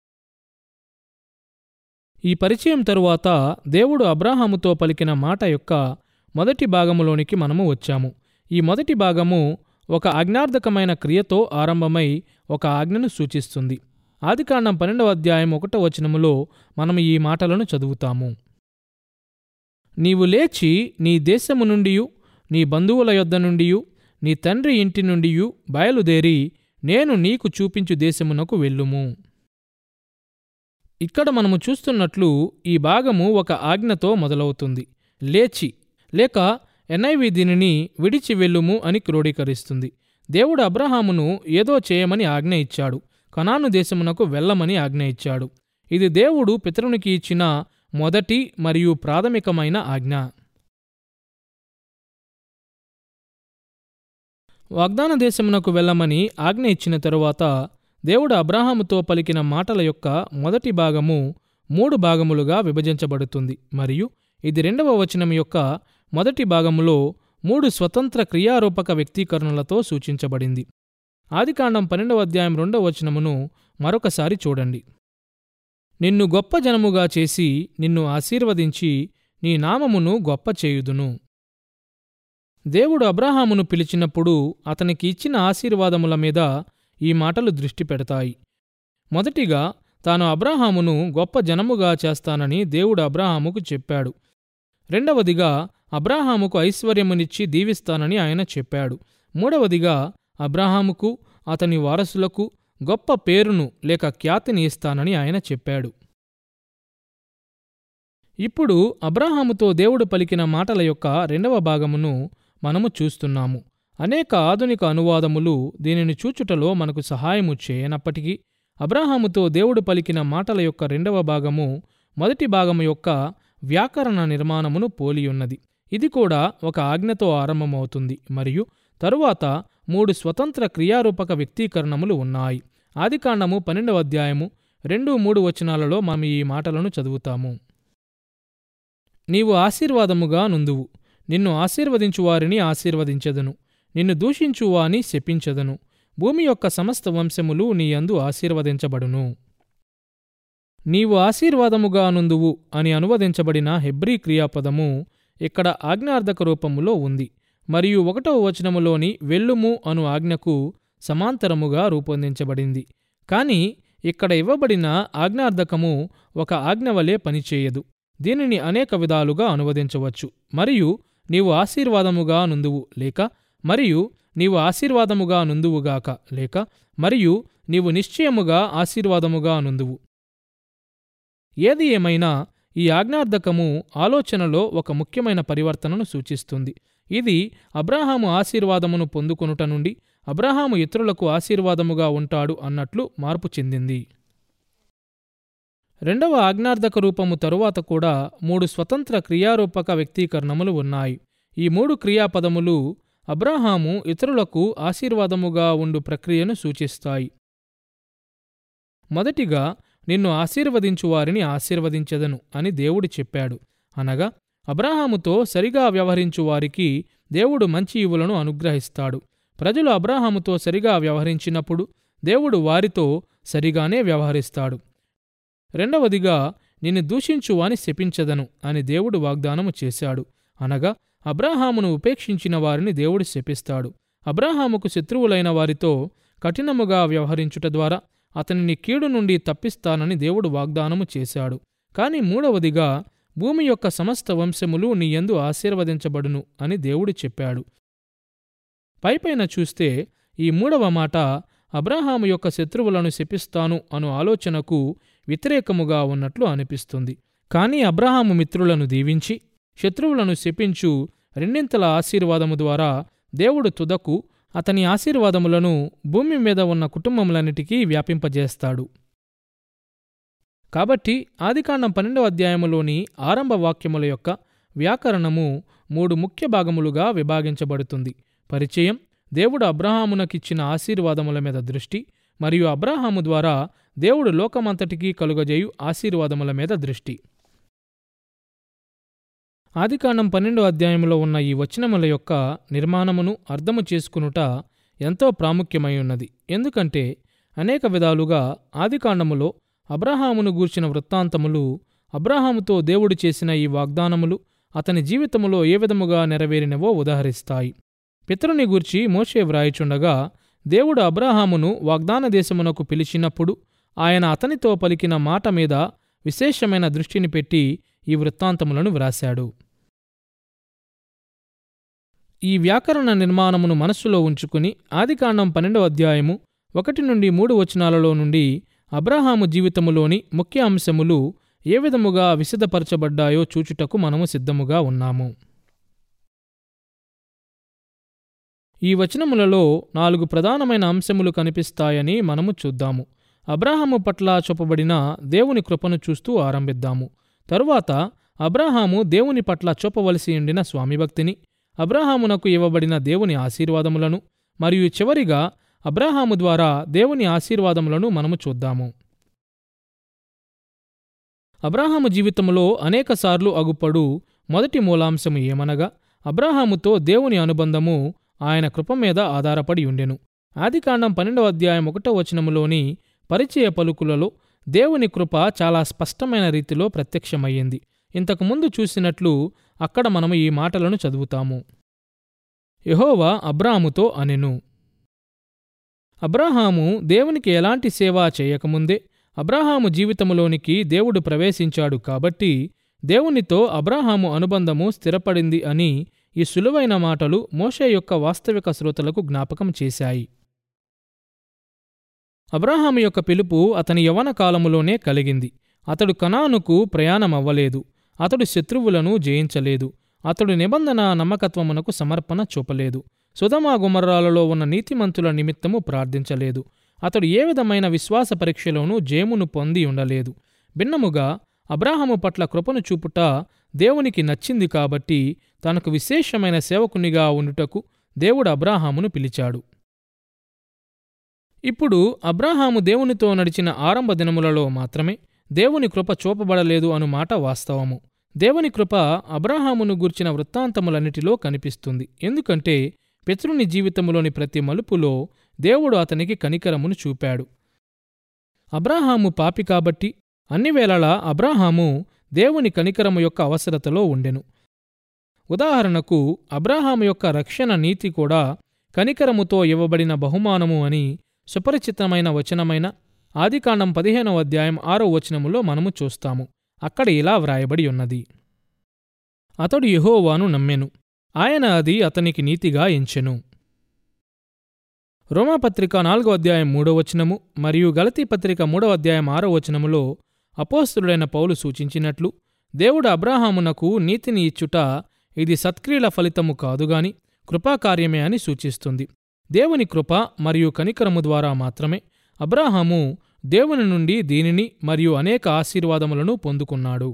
ఈ పరిచయం తరువాత దేవుడు అబ్రాహాముతో పలికిన మాట యొక్క మొదటి భాగములోనికి మనము వచ్చాము ఈ మొదటి భాగము ఒక ఆజ్ఞార్థకమైన క్రియతో ఆరంభమై ఒక ఆజ్ఞను సూచిస్తుంది ఆదికాండం పన్నెండవ అధ్యాయం ఒకటో వచనములో మనము ఈ మాటలను చదువుతాము నీవు లేచి నీ దేశము నుండియు నీ బంధువుల యొద్ద నుండియు నీ తండ్రి ఇంటి నుండియు బయలుదేరి నేను నీకు చూపించు దేశమునకు వెళ్ళుము ఇక్కడ మనము చూస్తున్నట్లు ఈ భాగము ఒక ఆజ్ఞతో మొదలవుతుంది లేచి లేక ఎన్ఐవి దీనిని విడిచి వెళ్ళుము అని క్రోడీకరిస్తుంది దేవుడు అబ్రహామును ఏదో చేయమని ఆజ్ఞ ఇచ్చాడు కనాను దేశమునకు వెళ్ళమని ఆజ్ఞ ఇచ్చాడు ఇది దేవుడు పితరునికి ఇచ్చిన మొదటి మరియు ప్రాథమికమైన ఆజ్ఞ వాగ్దాన దేశమునకు వెళ్ళమని ఆజ్ఞ ఇచ్చిన తరువాత దేవుడు అబ్రాహాముతో పలికిన మాటల యొక్క మొదటి భాగము మూడు భాగములుగా విభజించబడుతుంది మరియు ఇది రెండవ వచనం యొక్క మొదటి భాగములో మూడు స్వతంత్ర క్రియారూపక వ్యక్తీకరణలతో సూచించబడింది ఆదికాండం పన్నెండవ అధ్యాయం రెండవ వచనమును మరొకసారి చూడండి నిన్ను గొప్ప జనముగా చేసి నిన్ను ఆశీర్వదించి నీ నామమును గొప్ప చేయుదును దేవుడు అబ్రాహామును పిలిచినప్పుడు అతనికి ఇచ్చిన ఆశీర్వాదముల మీద ఈ మాటలు దృష్టి పెడతాయి మొదటిగా తాను అబ్రాహామును గొప్ప జనముగా చేస్తానని దేవుడు అబ్రాహాముకు చెప్పాడు రెండవదిగా అబ్రాహాముకు ఐశ్వర్యమునిచ్చి దీవిస్తానని ఆయన చెప్పాడు మూడవదిగా అబ్రాహాముకు అతని వారసులకు గొప్ప పేరును లేక ఖ్యాతిని ఇస్తానని ఆయన చెప్పాడు ఇప్పుడు అబ్రాహాముతో దేవుడు పలికిన మాటల యొక్క రెండవ భాగమును మనము చూస్తున్నాము అనేక ఆధునిక అనువాదములు దీనిని చూచుటలో మనకు సహాయము చేయనప్పటికీ అబ్రాహాముతో దేవుడు పలికిన మాటల యొక్క రెండవ భాగము మొదటి భాగము యొక్క వ్యాకరణ నిర్మాణమును పోలియున్నది ఇది కూడా ఒక ఆజ్ఞతో ఆరంభమవుతుంది మరియు తరువాత మూడు స్వతంత్ర క్రియారూపక వ్యక్తీకరణములు ఉన్నాయి ఆదికాండము పన్నెండవ అధ్యాయము రెండు మూడు వచనాలలో మనం ఈ మాటలను చదువుతాము నీవు ఆశీర్వాదముగా నుందువు నిన్ను ఆశీర్వదించు వారిని ఆశీర్వదించెదను నిన్ను దూషించువాని శపించెదను భూమి యొక్క సమస్త వంశములు నీ యందు ఆశీర్వదించబడును నీవు ఆశీర్వాదముగా నుందువు అని అనువదించబడిన హెబ్రీ క్రియాపదము ఇక్కడ ఆజ్ఞార్థక రూపములో ఉంది మరియు ఒకటవ వచనములోని వెళ్ళుము అను ఆజ్ఞకు సమాంతరముగా రూపొందించబడింది కాని ఇక్కడ ఇవ్వబడిన ఆజ్ఞార్థకము ఒక ఆజ్ఞ వలె పనిచేయదు దీనిని అనేక విధాలుగా అనువదించవచ్చు మరియు నీవు ఆశీర్వాదముగా నుందువు లేక మరియు నీవు ఆశీర్వాదముగా నుందువుగాక లేక మరియు నీవు నిశ్చయముగా ఆశీర్వాదముగా నుందువు ఏది ఏమైనా ఈ ఆజ్ఞార్థకము ఆలోచనలో ఒక ముఖ్యమైన పరివర్తనను సూచిస్తుంది ఇది అబ్రాహాము ఆశీర్వాదమును పొందుకొనుట నుండి అబ్రాహాము ఇతరులకు ఆశీర్వాదముగా ఉంటాడు అన్నట్లు మార్పు చెందింది రెండవ ఆజ్ఞార్థక రూపము తరువాత కూడా మూడు స్వతంత్ర క్రియారూపక వ్యక్తీకరణములు ఉన్నాయి ఈ మూడు క్రియాపదములు అబ్రాహాము ఇతరులకు ఆశీర్వాదముగా ఉండు ప్రక్రియను సూచిస్తాయి మొదటిగా నిన్ను ఆశీర్వదించు వారిని ఆశీర్వదించెదను అని దేవుడు చెప్పాడు అనగా అబ్రాహాముతో సరిగా వ్యవహరించు వారికి దేవుడు మంచి ఇవులను అనుగ్రహిస్తాడు ప్రజలు అబ్రాహాముతో సరిగా వ్యవహరించినప్పుడు దేవుడు వారితో సరిగానే వ్యవహరిస్తాడు రెండవదిగా నిన్ను దూషించువాని శపించదను అని దేవుడు వాగ్దానము చేశాడు అనగా అబ్రాహామును ఉపేక్షించిన వారిని దేవుడు శపిస్తాడు అబ్రాహాముకు శత్రువులైన వారితో కఠినముగా వ్యవహరించుట ద్వారా అతనిని కీడు నుండి తప్పిస్తానని దేవుడు వాగ్దానము చేశాడు కాని మూడవదిగా భూమి యొక్క సమస్త వంశములు నీ యందు ఆశీర్వదించబడును అని దేవుడు చెప్పాడు పైపైన చూస్తే ఈ మూడవ మాట అబ్రహాము యొక్క శత్రువులను శపిస్తాను అను ఆలోచనకు వ్యతిరేకముగా ఉన్నట్లు అనిపిస్తుంది కాని అబ్రహాము మిత్రులను దీవించి శత్రువులను శపించు రెండింతల ఆశీర్వాదము ద్వారా దేవుడు తుదకు అతని ఆశీర్వాదములను భూమి మీద ఉన్న కుటుంబములన్నిటికీ వ్యాపింపజేస్తాడు కాబట్టి ఆదికాండం పన్నెండవ అధ్యాయములోని ఆరంభ వాక్యముల యొక్క వ్యాకరణము మూడు ముఖ్య భాగములుగా విభాగించబడుతుంది పరిచయం దేవుడు అబ్రహామునకిచ్చిన ఆశీర్వాదముల మీద దృష్టి మరియు అబ్రహాము ద్వారా దేవుడు లోకమంతటికీ కలుగజేయు ఆశీర్వాదముల మీద దృష్టి ఆదికాండం పన్నెండో అధ్యాయంలో ఉన్న ఈ వచనముల యొక్క నిర్మాణమును అర్థము చేసుకునుట ఎంతో ప్రాముఖ్యమై ఉన్నది ఎందుకంటే అనేక విధాలుగా ఆదికాండములో అబ్రహామును గూర్చిన వృత్తాంతములు అబ్రహాముతో దేవుడు చేసిన ఈ వాగ్దానములు అతని జీవితములో ఏ విధముగా నెరవేరినవో ఉదాహరిస్తాయి పితరుని గూర్చి మోషే వ్రాయిచుండగా దేవుడు అబ్రహామును వాగ్దాన దేశమునకు పిలిచినప్పుడు ఆయన అతనితో పలికిన మాట మీద విశేషమైన దృష్టిని పెట్టి ఈ వృత్తాంతములను వ్రాశాడు ఈ వ్యాకరణ నిర్మాణమును మనస్సులో ఉంచుకుని ఆదికాండం పన్నెండవ అధ్యాయము ఒకటి నుండి మూడు వచనాలలో నుండి అబ్రహాము జీవితములోని ముఖ్య అంశములు ఏ విధముగా విశదపరచబడ్డాయో చూచుటకు మనము సిద్ధముగా ఉన్నాము ఈ వచనములలో నాలుగు ప్రధానమైన అంశములు కనిపిస్తాయని మనము చూద్దాము అబ్రాహాము పట్ల చూపబడిన దేవుని కృపను చూస్తూ ఆరంభిద్దాము తరువాత అబ్రాహాము దేవుని పట్ల చూపవలసి ఉండిన స్వామిభక్తిని అబ్రాహామునకు ఇవ్వబడిన దేవుని ఆశీర్వాదములను మరియు చివరిగా అబ్రాహాము ద్వారా దేవుని ఆశీర్వాదములను మనము చూద్దాము అబ్రాహాము జీవితంలో అనేకసార్లు అగుపడు మొదటి మూలాంశము ఏమనగా అబ్రాహాముతో దేవుని అనుబంధము ఆయన కృప మీద ఆధారపడి ఉండెను ఆదికాండం పన్నెండవ అధ్యాయం ఒకటో వచనములోని పరిచయ పలుకులలో దేవుని కృప చాలా స్పష్టమైన రీతిలో ప్రత్యక్షమయ్యింది ఇంతకుముందు చూసినట్లు అక్కడ మనము ఈ మాటలను చదువుతాము యెహోవా అబ్రాహాముతో అనెను అబ్రాహాము దేవునికి ఎలాంటి సేవ చేయకముందే అబ్రాహాము జీవితములోనికి దేవుడు ప్రవేశించాడు కాబట్టి దేవునితో అబ్రాహాము అనుబంధము స్థిరపడింది అని ఈ సులువైన మాటలు మోషే యొక్క వాస్తవిక శ్రోతలకు జ్ఞాపకం చేశాయి అబ్రాహాము యొక్క పిలుపు అతని యవన కాలములోనే కలిగింది అతడు కనానుకు ప్రయాణమవ్వలేదు అతడు శత్రువులను జయించలేదు అతడు నిబంధన నమ్మకత్వమునకు సమర్పణ చూపలేదు సుధమా గుమర్రాలలో ఉన్న నీతిమంతుల నిమిత్తము ప్రార్థించలేదు అతడు ఏ విధమైన విశ్వాస పరీక్షలోనూ జయమును పొంది ఉండలేదు భిన్నముగా అబ్రాహాము పట్ల కృపను చూపుట దేవునికి నచ్చింది కాబట్టి తనకు విశేషమైన సేవకునిగా ఉండుటకు దేవుడు అబ్రాహామును పిలిచాడు ఇప్పుడు అబ్రాహాము దేవునితో నడిచిన ఆరంభ దినములలో మాత్రమే దేవుని కృప చూపబడలేదు అను మాట వాస్తవము దేవుని కృప అబ్రాహామును గూర్చిన వృత్తాంతములన్నిటిలో కనిపిస్తుంది ఎందుకంటే పితృని జీవితములోని ప్రతి మలుపులో దేవుడు అతనికి కనికరమును చూపాడు అబ్రాహాము పాపి కాబట్టి అన్ని వేళలా అబ్రాహాము దేవుని కనికరము యొక్క అవసరతలో ఉండెను ఉదాహరణకు అబ్రాహాము యొక్క రక్షణ నీతి కూడా కనికరముతో ఇవ్వబడిన బహుమానము అని సుపరిచితమైన వచనమైన ఆదికాండం పదిహేనవ అధ్యాయం ఆరో వచనములో మనము చూస్తాము అక్కడ ఇలా వ్రాయబడి ఉన్నది అతడు యెహోవాను నమ్మెను ఆయన అది అతనికి నీతిగా ఎంచెను రోమాపత్రిక నాలుగో అధ్యాయం మూడో వచనము మరియు గలతీ పత్రిక మూడవ అధ్యాయం ఆరో వచనములో అపోస్తుడైన పౌలు సూచించినట్లు దేవుడు అబ్రాహామునకు నీతిని ఇచ్చుట ఇది సత్క్రియల ఫలితము కాదుగాని కృపాకార్యమే అని సూచిస్తుంది దేవుని కృప మరియు కనికరము ద్వారా మాత్రమే అబ్రాహాము దేవుని నుండి దీనిని మరియు అనేక ఆశీర్వాదములను పొందుకున్నాడు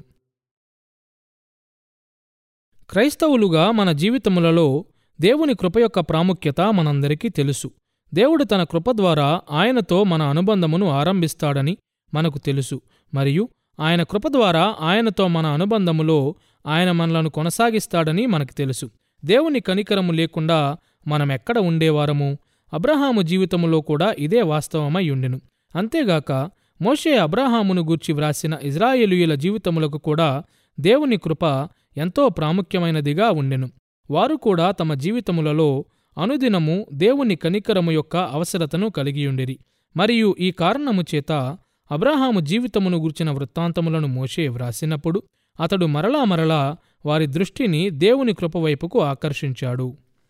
క్రైస్తవులుగా మన జీవితములలో దేవుని కృప యొక్క ప్రాముఖ్యత మనందరికీ తెలుసు దేవుడు తన కృప ద్వారా ఆయనతో మన అనుబంధమును ఆరంభిస్తాడని మనకు తెలుసు మరియు ఆయన కృప ద్వారా ఆయనతో మన అనుబంధములో ఆయన మనలను కొనసాగిస్తాడని మనకు తెలుసు దేవుని కనికరము లేకుండా మనమెక్కడ ఉండేవారము అబ్రహాము జీవితములో కూడా ఇదే వాస్తవమై ఉండెను అంతేగాక మోషే అబ్రహామును గూర్చి వ్రాసిన ఇజ్రాయేలీయుల జీవితములకు కూడా దేవుని కృప ఎంతో ప్రాముఖ్యమైనదిగా ఉండెను వారు కూడా తమ జీవితములలో అనుదినము దేవుని కనికరము యొక్క అవసరతను కలిగియుండిరి మరియు ఈ కారణము చేత అబ్రహాము జీవితమును గుర్చిన వృత్తాంతములను మోషే వ్రాసినప్పుడు అతడు మరలా మరలా వారి దృష్టిని దేవుని కృపవైపుకు ఆకర్షించాడు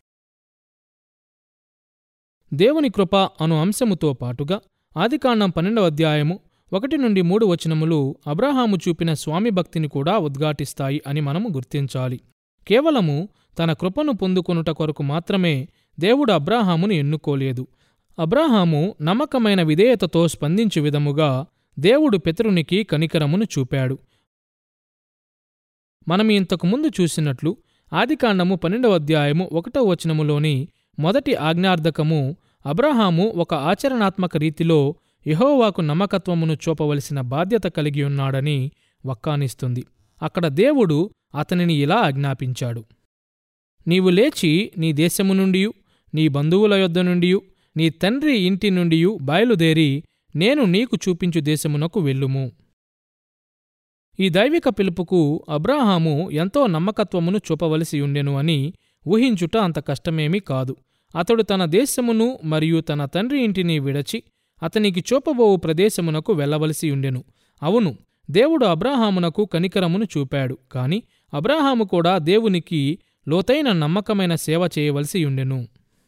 దేవుని కృప అను అంశముతో పాటుగా ఆదికాండం పన్నెండవ అధ్యాయము ఒకటి నుండి మూడు వచనములు అబ్రహాము చూపిన స్వామి భక్తిని కూడా ఉద్ఘాటిస్తాయి అని మనము గుర్తించాలి కేవలము తన కృపను పొందుకొనుట కొరకు మాత్రమే దేవుడు అబ్రాహామును ఎన్నుకోలేదు అబ్రాహాము నమ్మకమైన విధేయతతో స్పందించు విధముగా దేవుడు పితరునికి కనికరమును చూపాడు మనం ఇంతకు ముందు చూసినట్లు ఆదికాండము పన్నెండవ అధ్యాయము ఒకటో వచనములోని మొదటి ఆజ్ఞార్థకము అబ్రహాము ఒక ఆచరణాత్మక రీతిలో యెహోవాకు నమ్మకత్వమును చూపవలసిన బాధ్యత కలిగి ఉన్నాడని వక్కానిస్తుంది అక్కడ దేవుడు అతనిని ఇలా ఆజ్ఞాపించాడు నీవు లేచి నీ దేశము నుండియు నీ బంధువుల యొద్ద నుండియు నీ తండ్రి ఇంటి నుండియు బయలుదేరి నేను నీకు చూపించు దేశమునకు వెళ్ళుము ఈ దైవిక పిలుపుకు అబ్రాహాము ఎంతో నమ్మకత్వమును చూపవలసి ఉండెను అని ఊహించుట అంత కష్టమేమీ కాదు అతడు తన దేశమును మరియు తన తండ్రి ఇంటిని విడచి అతనికి చూపబోవు ప్రదేశమునకు వెళ్ళవలసి ఉండెను అవును దేవుడు అబ్రాహామునకు కనికరమును చూపాడు కాని అబ్రాహాము కూడా దేవునికి లోతైన నమ్మకమైన సేవ చేయవలసి ఉండెను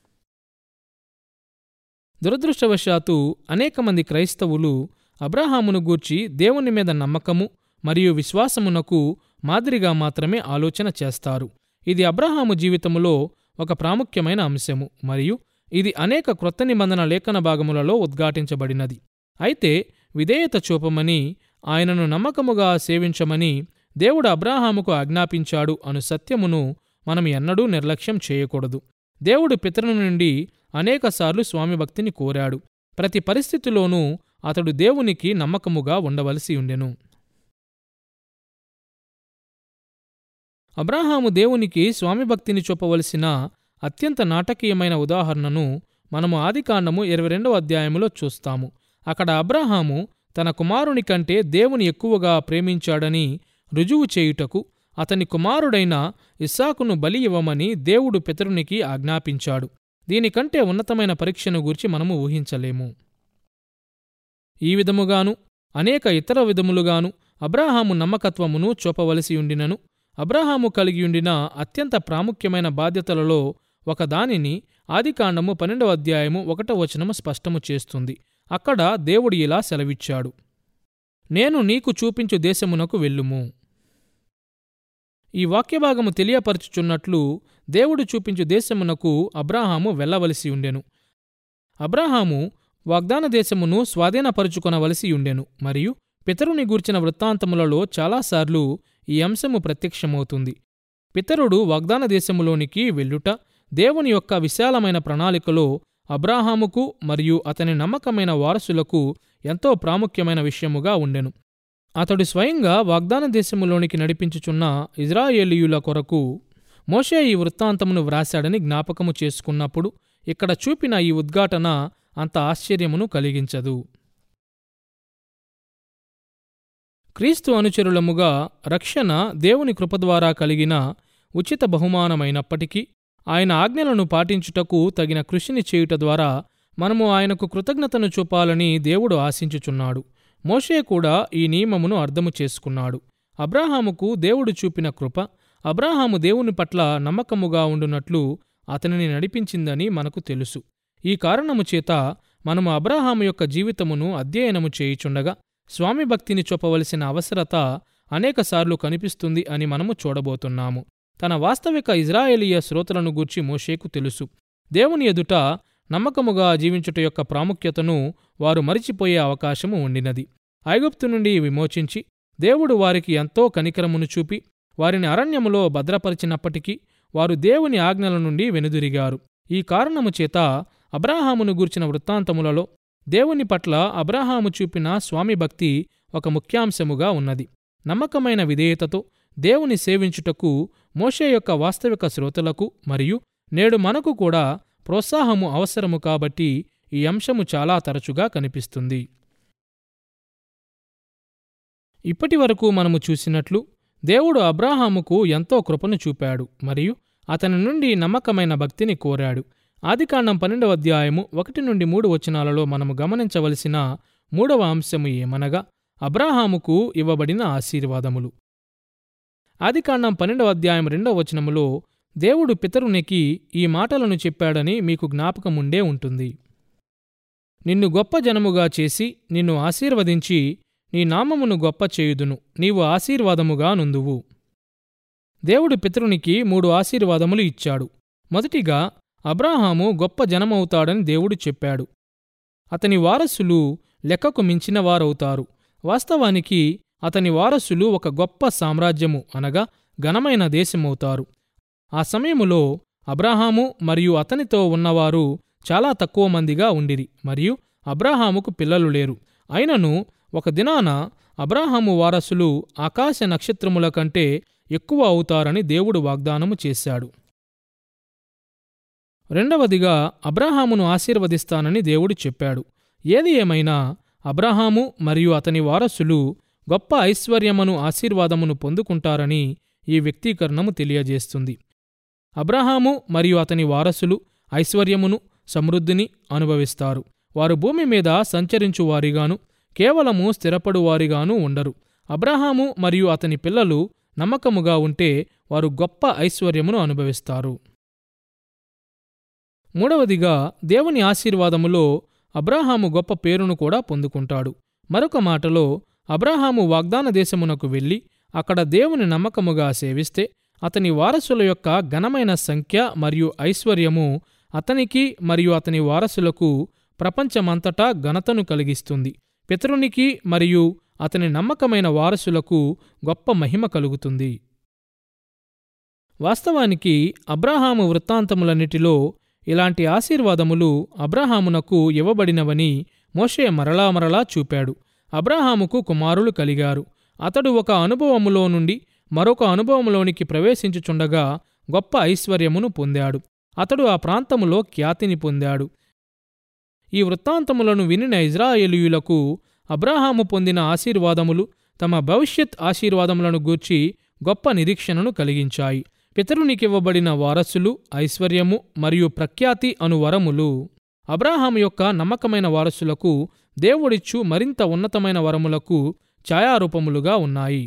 దురదృష్టవశాత్తు అనేక మంది క్రైస్తవులు అబ్రహామును గూర్చి దేవుని మీద నమ్మకము మరియు విశ్వాసమునకు మాదిరిగా మాత్రమే ఆలోచన చేస్తారు ఇది అబ్రహాము జీవితములో ఒక ప్రాముఖ్యమైన అంశము మరియు ఇది అనేక క్రొత్త నిబంధన లేఖన భాగములలో ఉద్ఘాటించబడినది అయితే విధేయత చూపమని ఆయనను నమ్మకముగా సేవించమని దేవుడు అబ్రాహాముకు ఆజ్ఞాపించాడు అను సత్యమును మనం ఎన్నడూ నిర్లక్ష్యం చేయకూడదు దేవుడు పితరుల నుండి అనేకసార్లు స్వామి భక్తిని కోరాడు ప్రతి పరిస్థితిలోనూ అతడు దేవునికి నమ్మకముగా ఉండవలసి ఉండెను అబ్రాహాము దేవునికి స్వామి భక్తిని చూపవలసిన అత్యంత నాటకీయమైన ఉదాహరణను మనము ఆదికాండము ఇరవై రెండవ అధ్యాయములో చూస్తాము అక్కడ అబ్రాహాము తన కుమారుని కంటే దేవుని ఎక్కువగా ప్రేమించాడని రుజువు చేయుటకు అతని కుమారుడైన ఇస్సాకును బలి ఇవ్వమని దేవుడు పితరునికి ఆజ్ఞాపించాడు దీనికంటే ఉన్నతమైన పరీక్షను గూర్చి మనము ఊహించలేము ఈ విధముగాను అనేక ఇతర విధములుగాను అబ్రాహాము నమ్మకత్వమును చూపవలసి ఉండినను అబ్రాహాము కలిగియుండిన అత్యంత ప్రాముఖ్యమైన బాధ్యతలలో ఒకదానిని ఆదికాండము పన్నెండవ అధ్యాయము ఒకటో వచనము స్పష్టము చేస్తుంది అక్కడ దేవుడు ఇలా సెలవిచ్చాడు నేను నీకు చూపించు దేశమునకు వెళ్ళుము ఈ వాక్యభాగము తెలియపరచుచున్నట్లు దేవుడు చూపించు దేశమునకు అబ్రాహాము వెళ్ళవలసి ఉండెను అబ్రాహాము వాగ్దాన దేశమును స్వాధీనపరుచుకొనవలసి ఉండెను మరియు పితరుని గూర్చిన వృత్తాంతములలో చాలాసార్లు ఈ అంశము ప్రత్యక్షమవుతుంది పితరుడు వాగ్దాన దేశములోనికి వెళ్ళుట దేవుని యొక్క విశాలమైన ప్రణాళికలో అబ్రాహాముకు మరియు అతని నమ్మకమైన వారసులకు ఎంతో ప్రాముఖ్యమైన విషయముగా ఉండెను అతడు స్వయంగా వాగ్దాన దేశములోనికి నడిపించుచున్న ఇజ్రాయేలీయుల కొరకు మోషే ఈ వృత్తాంతమును వ్రాశాడని జ్ఞాపకము చేసుకున్నప్పుడు ఇక్కడ చూపిన ఈ ఉద్ఘాటన అంత ఆశ్చర్యమును కలిగించదు క్రీస్తు అనుచరులముగా రక్షణ దేవుని కృప ద్వారా కలిగిన ఉచిత బహుమానమైనప్పటికీ ఆయన ఆజ్ఞలను పాటించుటకు తగిన కృషిని చేయుట ద్వారా మనము ఆయనకు కృతజ్ఞతను చూపాలని దేవుడు ఆశించుచున్నాడు మోషే కూడా ఈ నియమమును అర్థము చేసుకున్నాడు అబ్రాహాముకు దేవుడు చూపిన కృప అబ్రాహాము దేవుని పట్ల నమ్మకముగా ఉండునట్లు అతనిని నడిపించిందని మనకు తెలుసు ఈ కారణము చేత మనము అబ్రాహాము యొక్క జీవితమును అధ్యయనము చేయుచుండగా స్వామి భక్తిని చూపవలసిన అవసరత అనేకసార్లు కనిపిస్తుంది అని మనము చూడబోతున్నాము తన వాస్తవిక ఇజ్రాయేలీయ శ్రోతలను గూర్చి మోషేకు తెలుసు దేవుని ఎదుట నమ్మకముగా జీవించుట యొక్క ప్రాముఖ్యతను వారు మరిచిపోయే అవకాశము ఉండినది ఐగుప్తు నుండి విమోచించి దేవుడు వారికి ఎంతో కనికరమును చూపి వారిని అరణ్యములో భద్రపరిచినప్పటికీ వారు దేవుని ఆజ్ఞల నుండి వెనుదిరిగారు ఈ కారణము చేత అబ్రాహామును గూర్చిన వృత్తాంతములలో దేవుని పట్ల అబ్రాహాము చూపిన స్వామి భక్తి ఒక ముఖ్యాంశముగా ఉన్నది నమ్మకమైన విధేయతతో దేవుని సేవించుటకు మోషే యొక్క వాస్తవిక శ్రోతలకు మరియు నేడు మనకు కూడా ప్రోత్సాహము అవసరము కాబట్టి ఈ అంశము చాలా తరచుగా కనిపిస్తుంది ఇప్పటి వరకు మనము చూసినట్లు దేవుడు అబ్రాహాముకు ఎంతో కృపను చూపాడు మరియు అతని నుండి నమ్మకమైన భక్తిని కోరాడు ఆదికాండం పన్నెండవ అధ్యాయము ఒకటి నుండి మూడు వచనాలలో మనము గమనించవలసిన మూడవ అంశము ఏమనగా అబ్రాహాముకు ఇవ్వబడిన ఆశీర్వాదములు ఆదికాండం పన్నెండవ అధ్యాయం రెండవ వచనములో దేవుడు పితరునికి ఈ మాటలను చెప్పాడని మీకు జ్ఞాపకముండే ఉంటుంది నిన్ను గొప్ప జనముగా చేసి నిన్ను ఆశీర్వదించి నీ నామమును గొప్ప చేయుదును నీవు ఆశీర్వాదముగా నుందువు దేవుడు పితరునికి మూడు ఆశీర్వాదములు ఇచ్చాడు మొదటిగా అబ్రాహాము గొప్ప జనమవుతాడని దేవుడు చెప్పాడు అతని వారసులు లెక్కకు మించిన వారవుతారు వాస్తవానికి అతని వారసులు ఒక గొప్ప సామ్రాజ్యము అనగా ఘనమైన దేశమవుతారు ఆ సమయములో అబ్రాహాము మరియు అతనితో ఉన్నవారు చాలా తక్కువ మందిగా ఉండిరి మరియు అబ్రాహాముకు పిల్లలు లేరు అయినను ఒక దినాన అబ్రాహాము వారసులు ఆకాశ నక్షత్రముల కంటే ఎక్కువ అవుతారని దేవుడు వాగ్దానము చేశాడు రెండవదిగా అబ్రాహామును ఆశీర్వదిస్తానని దేవుడు చెప్పాడు ఏది ఏమైనా అబ్రాహాము మరియు అతని వారసులు గొప్ప ఐశ్వర్యమును ఆశీర్వాదమును పొందుకుంటారని ఈ వ్యక్తీకరణము తెలియజేస్తుంది అబ్రహాము మరియు అతని వారసులు ఐశ్వర్యమును సమృద్ధిని అనుభవిస్తారు వారు భూమి మీద సంచరించువారిగాను కేవలము స్థిరపడువారిగాను ఉండరు అబ్రహాము మరియు అతని పిల్లలు నమ్మకముగా ఉంటే వారు గొప్ప ఐశ్వర్యమును అనుభవిస్తారు మూడవదిగా దేవుని ఆశీర్వాదములో అబ్రాహాము గొప్ప పేరును కూడా పొందుకుంటాడు మరొక మాటలో అబ్రాహాము వాగ్దాన దేశమునకు వెళ్ళి అక్కడ దేవుని నమ్మకముగా సేవిస్తే అతని వారసుల యొక్క ఘనమైన సంఖ్య మరియు ఐశ్వర్యము అతనికి మరియు అతని వారసులకు ప్రపంచమంతటా ఘనతను కలిగిస్తుంది పితరునికి మరియు అతని నమ్మకమైన వారసులకు గొప్ప మహిమ కలుగుతుంది వాస్తవానికి అబ్రాహాము వృత్తాంతములన్నిటిలో ఇలాంటి ఆశీర్వాదములు అబ్రహామునకు ఇవ్వబడినవని మోషే మరలా మరలా చూపాడు అబ్రహాముకు కుమారులు కలిగారు అతడు ఒక అనుభవములో నుండి మరొక అనుభవములోనికి ప్రవేశించుచుండగా గొప్ప ఐశ్వర్యమును పొందాడు అతడు ఆ ప్రాంతములో ఖ్యాతిని పొందాడు ఈ వృత్తాంతములను వినిన ఇజ్రాయేలీయులకు అబ్రాహాము పొందిన ఆశీర్వాదములు తమ భవిష్యత్ ఆశీర్వాదములను గూర్చి గొప్ప నిరీక్షణను కలిగించాయి పితరునికివ్వబడిన వారసులు ఐశ్వర్యము మరియు ప్రఖ్యాతి అను వరములు అబ్రాహాము యొక్క నమ్మకమైన వారసులకు దేవుడిచ్చు మరింత ఉన్నతమైన వరములకు ఛాయారూపములుగా ఉన్నాయి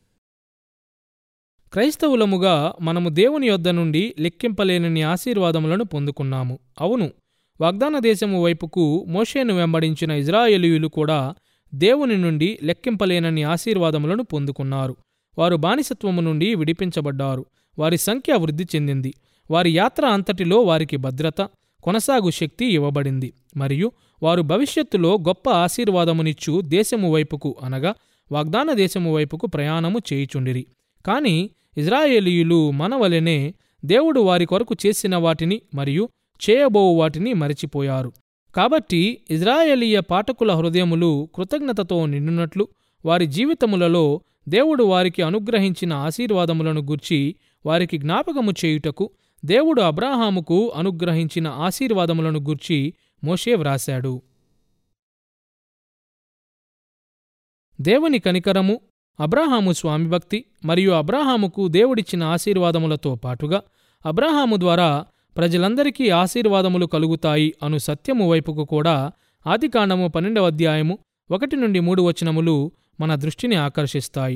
క్రైస్తవులముగా మనము దేవుని యొద్ద నుండి లెక్కింపలేనని ఆశీర్వాదములను పొందుకున్నాము అవును వాగ్దాన దేశము వైపుకు మోషేను వెంబడించిన ఇజ్రాయేలీయులు కూడా దేవుని నుండి లెక్కింపలేనని ఆశీర్వాదములను పొందుకున్నారు వారు బానిసత్వము నుండి విడిపించబడ్డారు వారి సంఖ్య వృద్ధి చెందింది వారి యాత్ర అంతటిలో వారికి భద్రత కొనసాగు శక్తి ఇవ్వబడింది మరియు వారు భవిష్యత్తులో గొప్ప ఆశీర్వాదమునిచ్చు దేశము వైపుకు అనగా వాగ్దాన దేశము వైపుకు ప్రయాణము చేయుచుండిరి కాని ఇజ్రాయేలీయులు మనవలెనే దేవుడు వారి కొరకు చేసిన వాటిని మరియు చేయబోవు వాటిని మరిచిపోయారు కాబట్టి ఇజ్రాయేలీయ పాఠకుల హృదయములు కృతజ్ఞతతో నిండునట్లు వారి జీవితములలో దేవుడు వారికి అనుగ్రహించిన ఆశీర్వాదములను గూర్చి వారికి జ్ఞాపకము చేయుటకు దేవుడు అబ్రాహాముకు అనుగ్రహించిన ఆశీర్వాదములను గూర్చి మోషే వ్రాశాడు దేవుని కనికరము అబ్రాహాము స్వామిభక్తి మరియు అబ్రాహాముకు దేవుడిచ్చిన ఆశీర్వాదములతో పాటుగా అబ్రాహాము ద్వారా ప్రజలందరికీ ఆశీర్వాదములు కలుగుతాయి అను సత్యము వైపుకు కూడా ఆదికాండము పన్నెండవ అధ్యాయము ఒకటి నుండి మూడు వచనములు మన దృష్టిని ఆకర్షిస్తాయి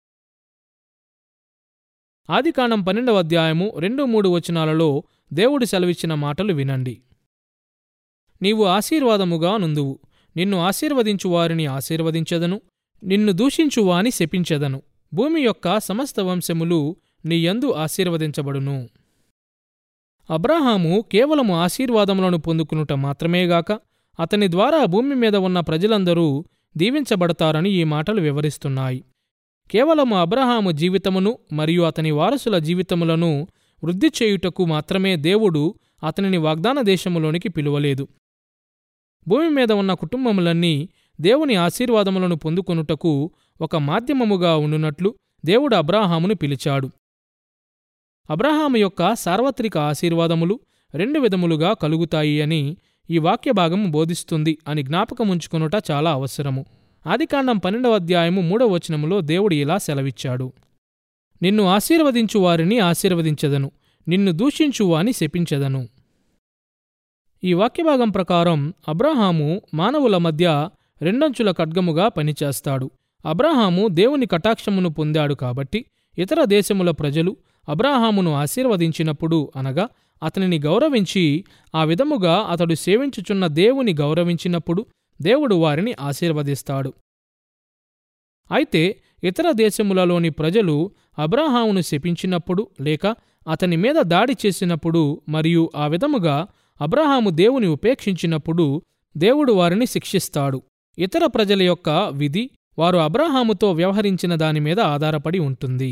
ఆదికాండం పన్నెండవ అధ్యాయము రెండు మూడు వచనాలలో దేవుడు సెలవిచ్చిన మాటలు వినండి నీవు ఆశీర్వాదముగా నుందువు నిన్ను ఆశీర్వదించు వారిని ఆశీర్వదించదను నిన్ను దూషించువాని శపించెదను భూమి యొక్క సమస్త వంశములు నీ యందు ఆశీర్వదించబడును అబ్రాహాము కేవలము ఆశీర్వాదములను పొందుకునుట మాత్రమేగాక అతని ద్వారా భూమి మీద ఉన్న ప్రజలందరూ దీవించబడతారని ఈ మాటలు వివరిస్తున్నాయి కేవలము అబ్రహాము జీవితమును మరియు అతని వారసుల జీవితములను వృద్ధి చేయుటకు మాత్రమే దేవుడు అతనిని వాగ్దాన దేశములోనికి పిలువలేదు భూమి మీద ఉన్న కుటుంబములన్నీ దేవుని ఆశీర్వాదములను పొందుకొనుటకు ఒక మాధ్యమముగా ఉండునట్లు దేవుడు అబ్రాహామును పిలిచాడు అబ్రహాము యొక్క సార్వత్రిక ఆశీర్వాదములు రెండు విధములుగా కలుగుతాయి అని ఈ వాక్య భాగము బోధిస్తుంది అని జ్ఞాపకముంచుకొనుట చాలా అవసరము ఆదికాండం పన్నెండవ అధ్యాయము మూడవ వచనములో దేవుడు ఇలా సెలవిచ్చాడు నిన్ను ఆశీర్వదించు వారిని ఆశీర్వదించదను నిన్ను దూషించువాని శపించదను ఈ వాక్యభాగం ప్రకారం అబ్రహాము మానవుల మధ్య రెండంచుల ఖడ్గముగా పనిచేస్తాడు అబ్రహాము దేవుని కటాక్షమును పొందాడు కాబట్టి ఇతర దేశముల ప్రజలు అబ్రహామును ఆశీర్వదించినప్పుడు అనగా అతనిని గౌరవించి ఆ విధముగా అతడు సేవించుచున్న దేవుని గౌరవించినప్పుడు దేవుడు వారిని ఆశీర్వదిస్తాడు అయితే ఇతర దేశములలోని ప్రజలు అబ్రహామును శపించినప్పుడు లేక అతని మీద దాడి చేసినప్పుడు మరియు ఆ విధముగా అబ్రహాము దేవుని ఉపేక్షించినప్పుడు దేవుడు వారిని శిక్షిస్తాడు ఇతర ప్రజల యొక్క విధి వారు అబ్రహాముతో వ్యవహరించిన దాని మీద ఆధారపడి ఉంటుంది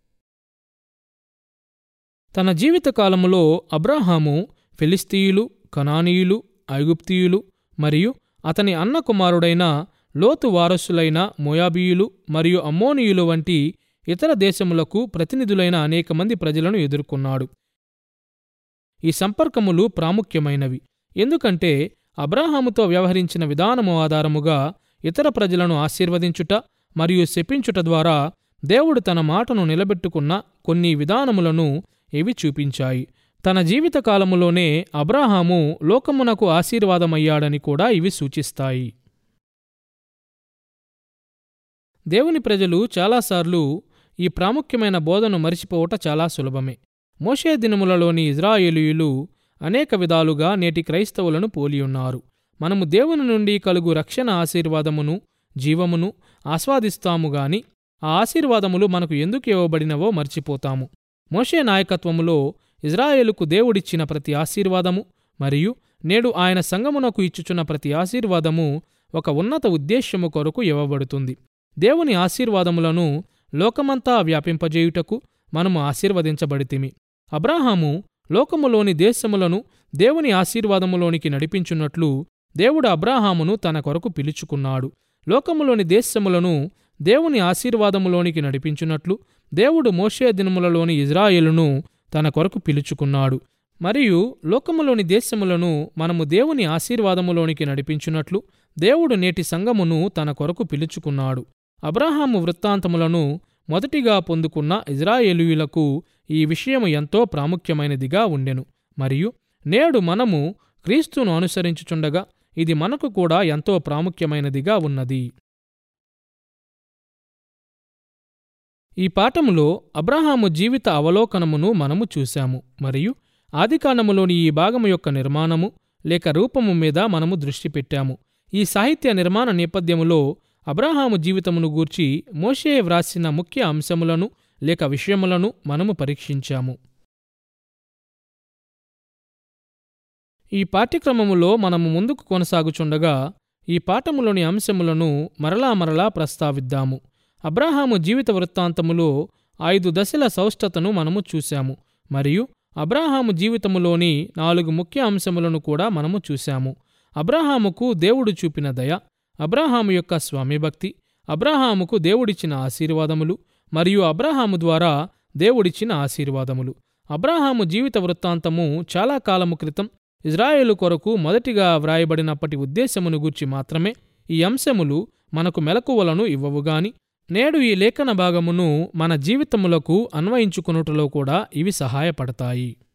తన జీవితకాలములో అబ్రహాము ఫిలిస్తీయులు కనానీయులు ఐగుప్తీయులు మరియు అతని అన్న కుమారుడైన లోతు వారసులైన మోయాబీయులు మరియు అమ్మోనీయులు వంటి ఇతర దేశములకు ప్రతినిధులైన అనేక మంది ప్రజలను ఎదుర్కొన్నాడు ఈ సంపర్కములు ప్రాముఖ్యమైనవి ఎందుకంటే అబ్రాహాముతో వ్యవహరించిన విధానము ఆధారముగా ఇతర ప్రజలను ఆశీర్వదించుట మరియు శపించుట ద్వారా దేవుడు తన మాటను నిలబెట్టుకున్న కొన్ని విధానములను ఇవి చూపించాయి తన జీవితకాలములోనే అబ్రాహాము లోకమునకు ఆశీర్వాదమయ్యాడని కూడా ఇవి సూచిస్తాయి దేవుని ప్రజలు చాలాసార్లు ఈ ప్రాముఖ్యమైన బోధను మరిచిపోవట చాలా సులభమే మోషే దినములలోని ఇజ్రాయేలీయులు అనేక విధాలుగా నేటి క్రైస్తవులను పోలియున్నారు మనము దేవుని నుండి కలుగు రక్షణ ఆశీర్వాదమును జీవమును ఆస్వాదిస్తాము గాని ఆ ఆశీర్వాదములు మనకు ఎందుకు ఇవ్వబడినవో మర్చిపోతాము మోషే నాయకత్వములో ఇజ్రాయేలుకు దేవుడిచ్చిన ప్రతి ఆశీర్వాదము మరియు నేడు ఆయన సంగమునకు ఇచ్చుచున్న ప్రతి ఆశీర్వాదము ఒక ఉన్నత ఉద్దేశ్యము కొరకు ఇవ్వబడుతుంది దేవుని ఆశీర్వాదములను లోకమంతా వ్యాపింపజేయుటకు మనము ఆశీర్వదించబడితిమి అబ్రాహాము లోకములోని దేశములను దేవుని ఆశీర్వాదములోనికి నడిపించున్నట్లు దేవుడు అబ్రాహామును తన కొరకు పిలుచుకున్నాడు లోకములోని దేశములను దేవుని ఆశీర్వాదములోనికి నడిపించున్నట్లు దేవుడు మోషే దినములలోని ఇజ్రాయేలును తన కొరకు పిలుచుకున్నాడు మరియు లోకములోని దేశములను మనము దేవుని ఆశీర్వాదములోనికి నడిపించున్నట్లు దేవుడు నేటి సంగమును తన కొరకు పిలుచుకున్నాడు అబ్రహాము వృత్తాంతములను మొదటిగా పొందుకున్న ఇజ్రాయేలీయులకు ఈ విషయము ఎంతో ప్రాముఖ్యమైనదిగా ఉండెను మరియు నేడు మనము క్రీస్తును అనుసరించుచుండగా ఇది మనకు కూడా ఎంతో ప్రాముఖ్యమైనదిగా ఉన్నది ఈ పాఠములో అబ్రహాము జీవిత అవలోకనమును మనము చూశాము మరియు ఆదికాండములోని ఈ భాగము యొక్క నిర్మాణము లేక రూపము మీద మనము దృష్టి పెట్టాము ఈ సాహిత్య నిర్మాణ నేపథ్యములో అబ్రహాము జీవితమును గూర్చి మోషే వ్రాసిన ముఖ్య అంశములను లేక విషయములను మనము పరీక్షించాము ఈ పాఠ్యక్రమములో మనము ముందుకు కొనసాగుచుండగా ఈ పాఠములోని అంశములను మరలా మరలా ప్రస్తావిద్దాము అబ్రహాము జీవిత వృత్తాంతములో ఐదు దశల సౌష్టతను మనము చూశాము మరియు అబ్రహాము జీవితములోని నాలుగు ముఖ్య అంశములను కూడా మనము చూశాము అబ్రహాముకు దేవుడు చూపిన దయ అబ్రహాము యొక్క స్వామిభక్తి అబ్రహాముకు దేవుడిచ్చిన ఆశీర్వాదములు మరియు అబ్రహాము ద్వారా దేవుడిచ్చిన ఆశీర్వాదములు అబ్రహాము జీవిత వృత్తాంతము చాలా కాలము క్రితం ఇజ్రాయేలు కొరకు మొదటిగా వ్రాయబడినప్పటి ఉద్దేశమును గూర్చి మాత్రమే ఈ అంశములు మనకు మెలకువలను ఇవ్వవుగాని నేడు ఈ లేఖన భాగమును మన జీవితములకు అన్వయించుకొనుటలో కూడా ఇవి సహాయపడతాయి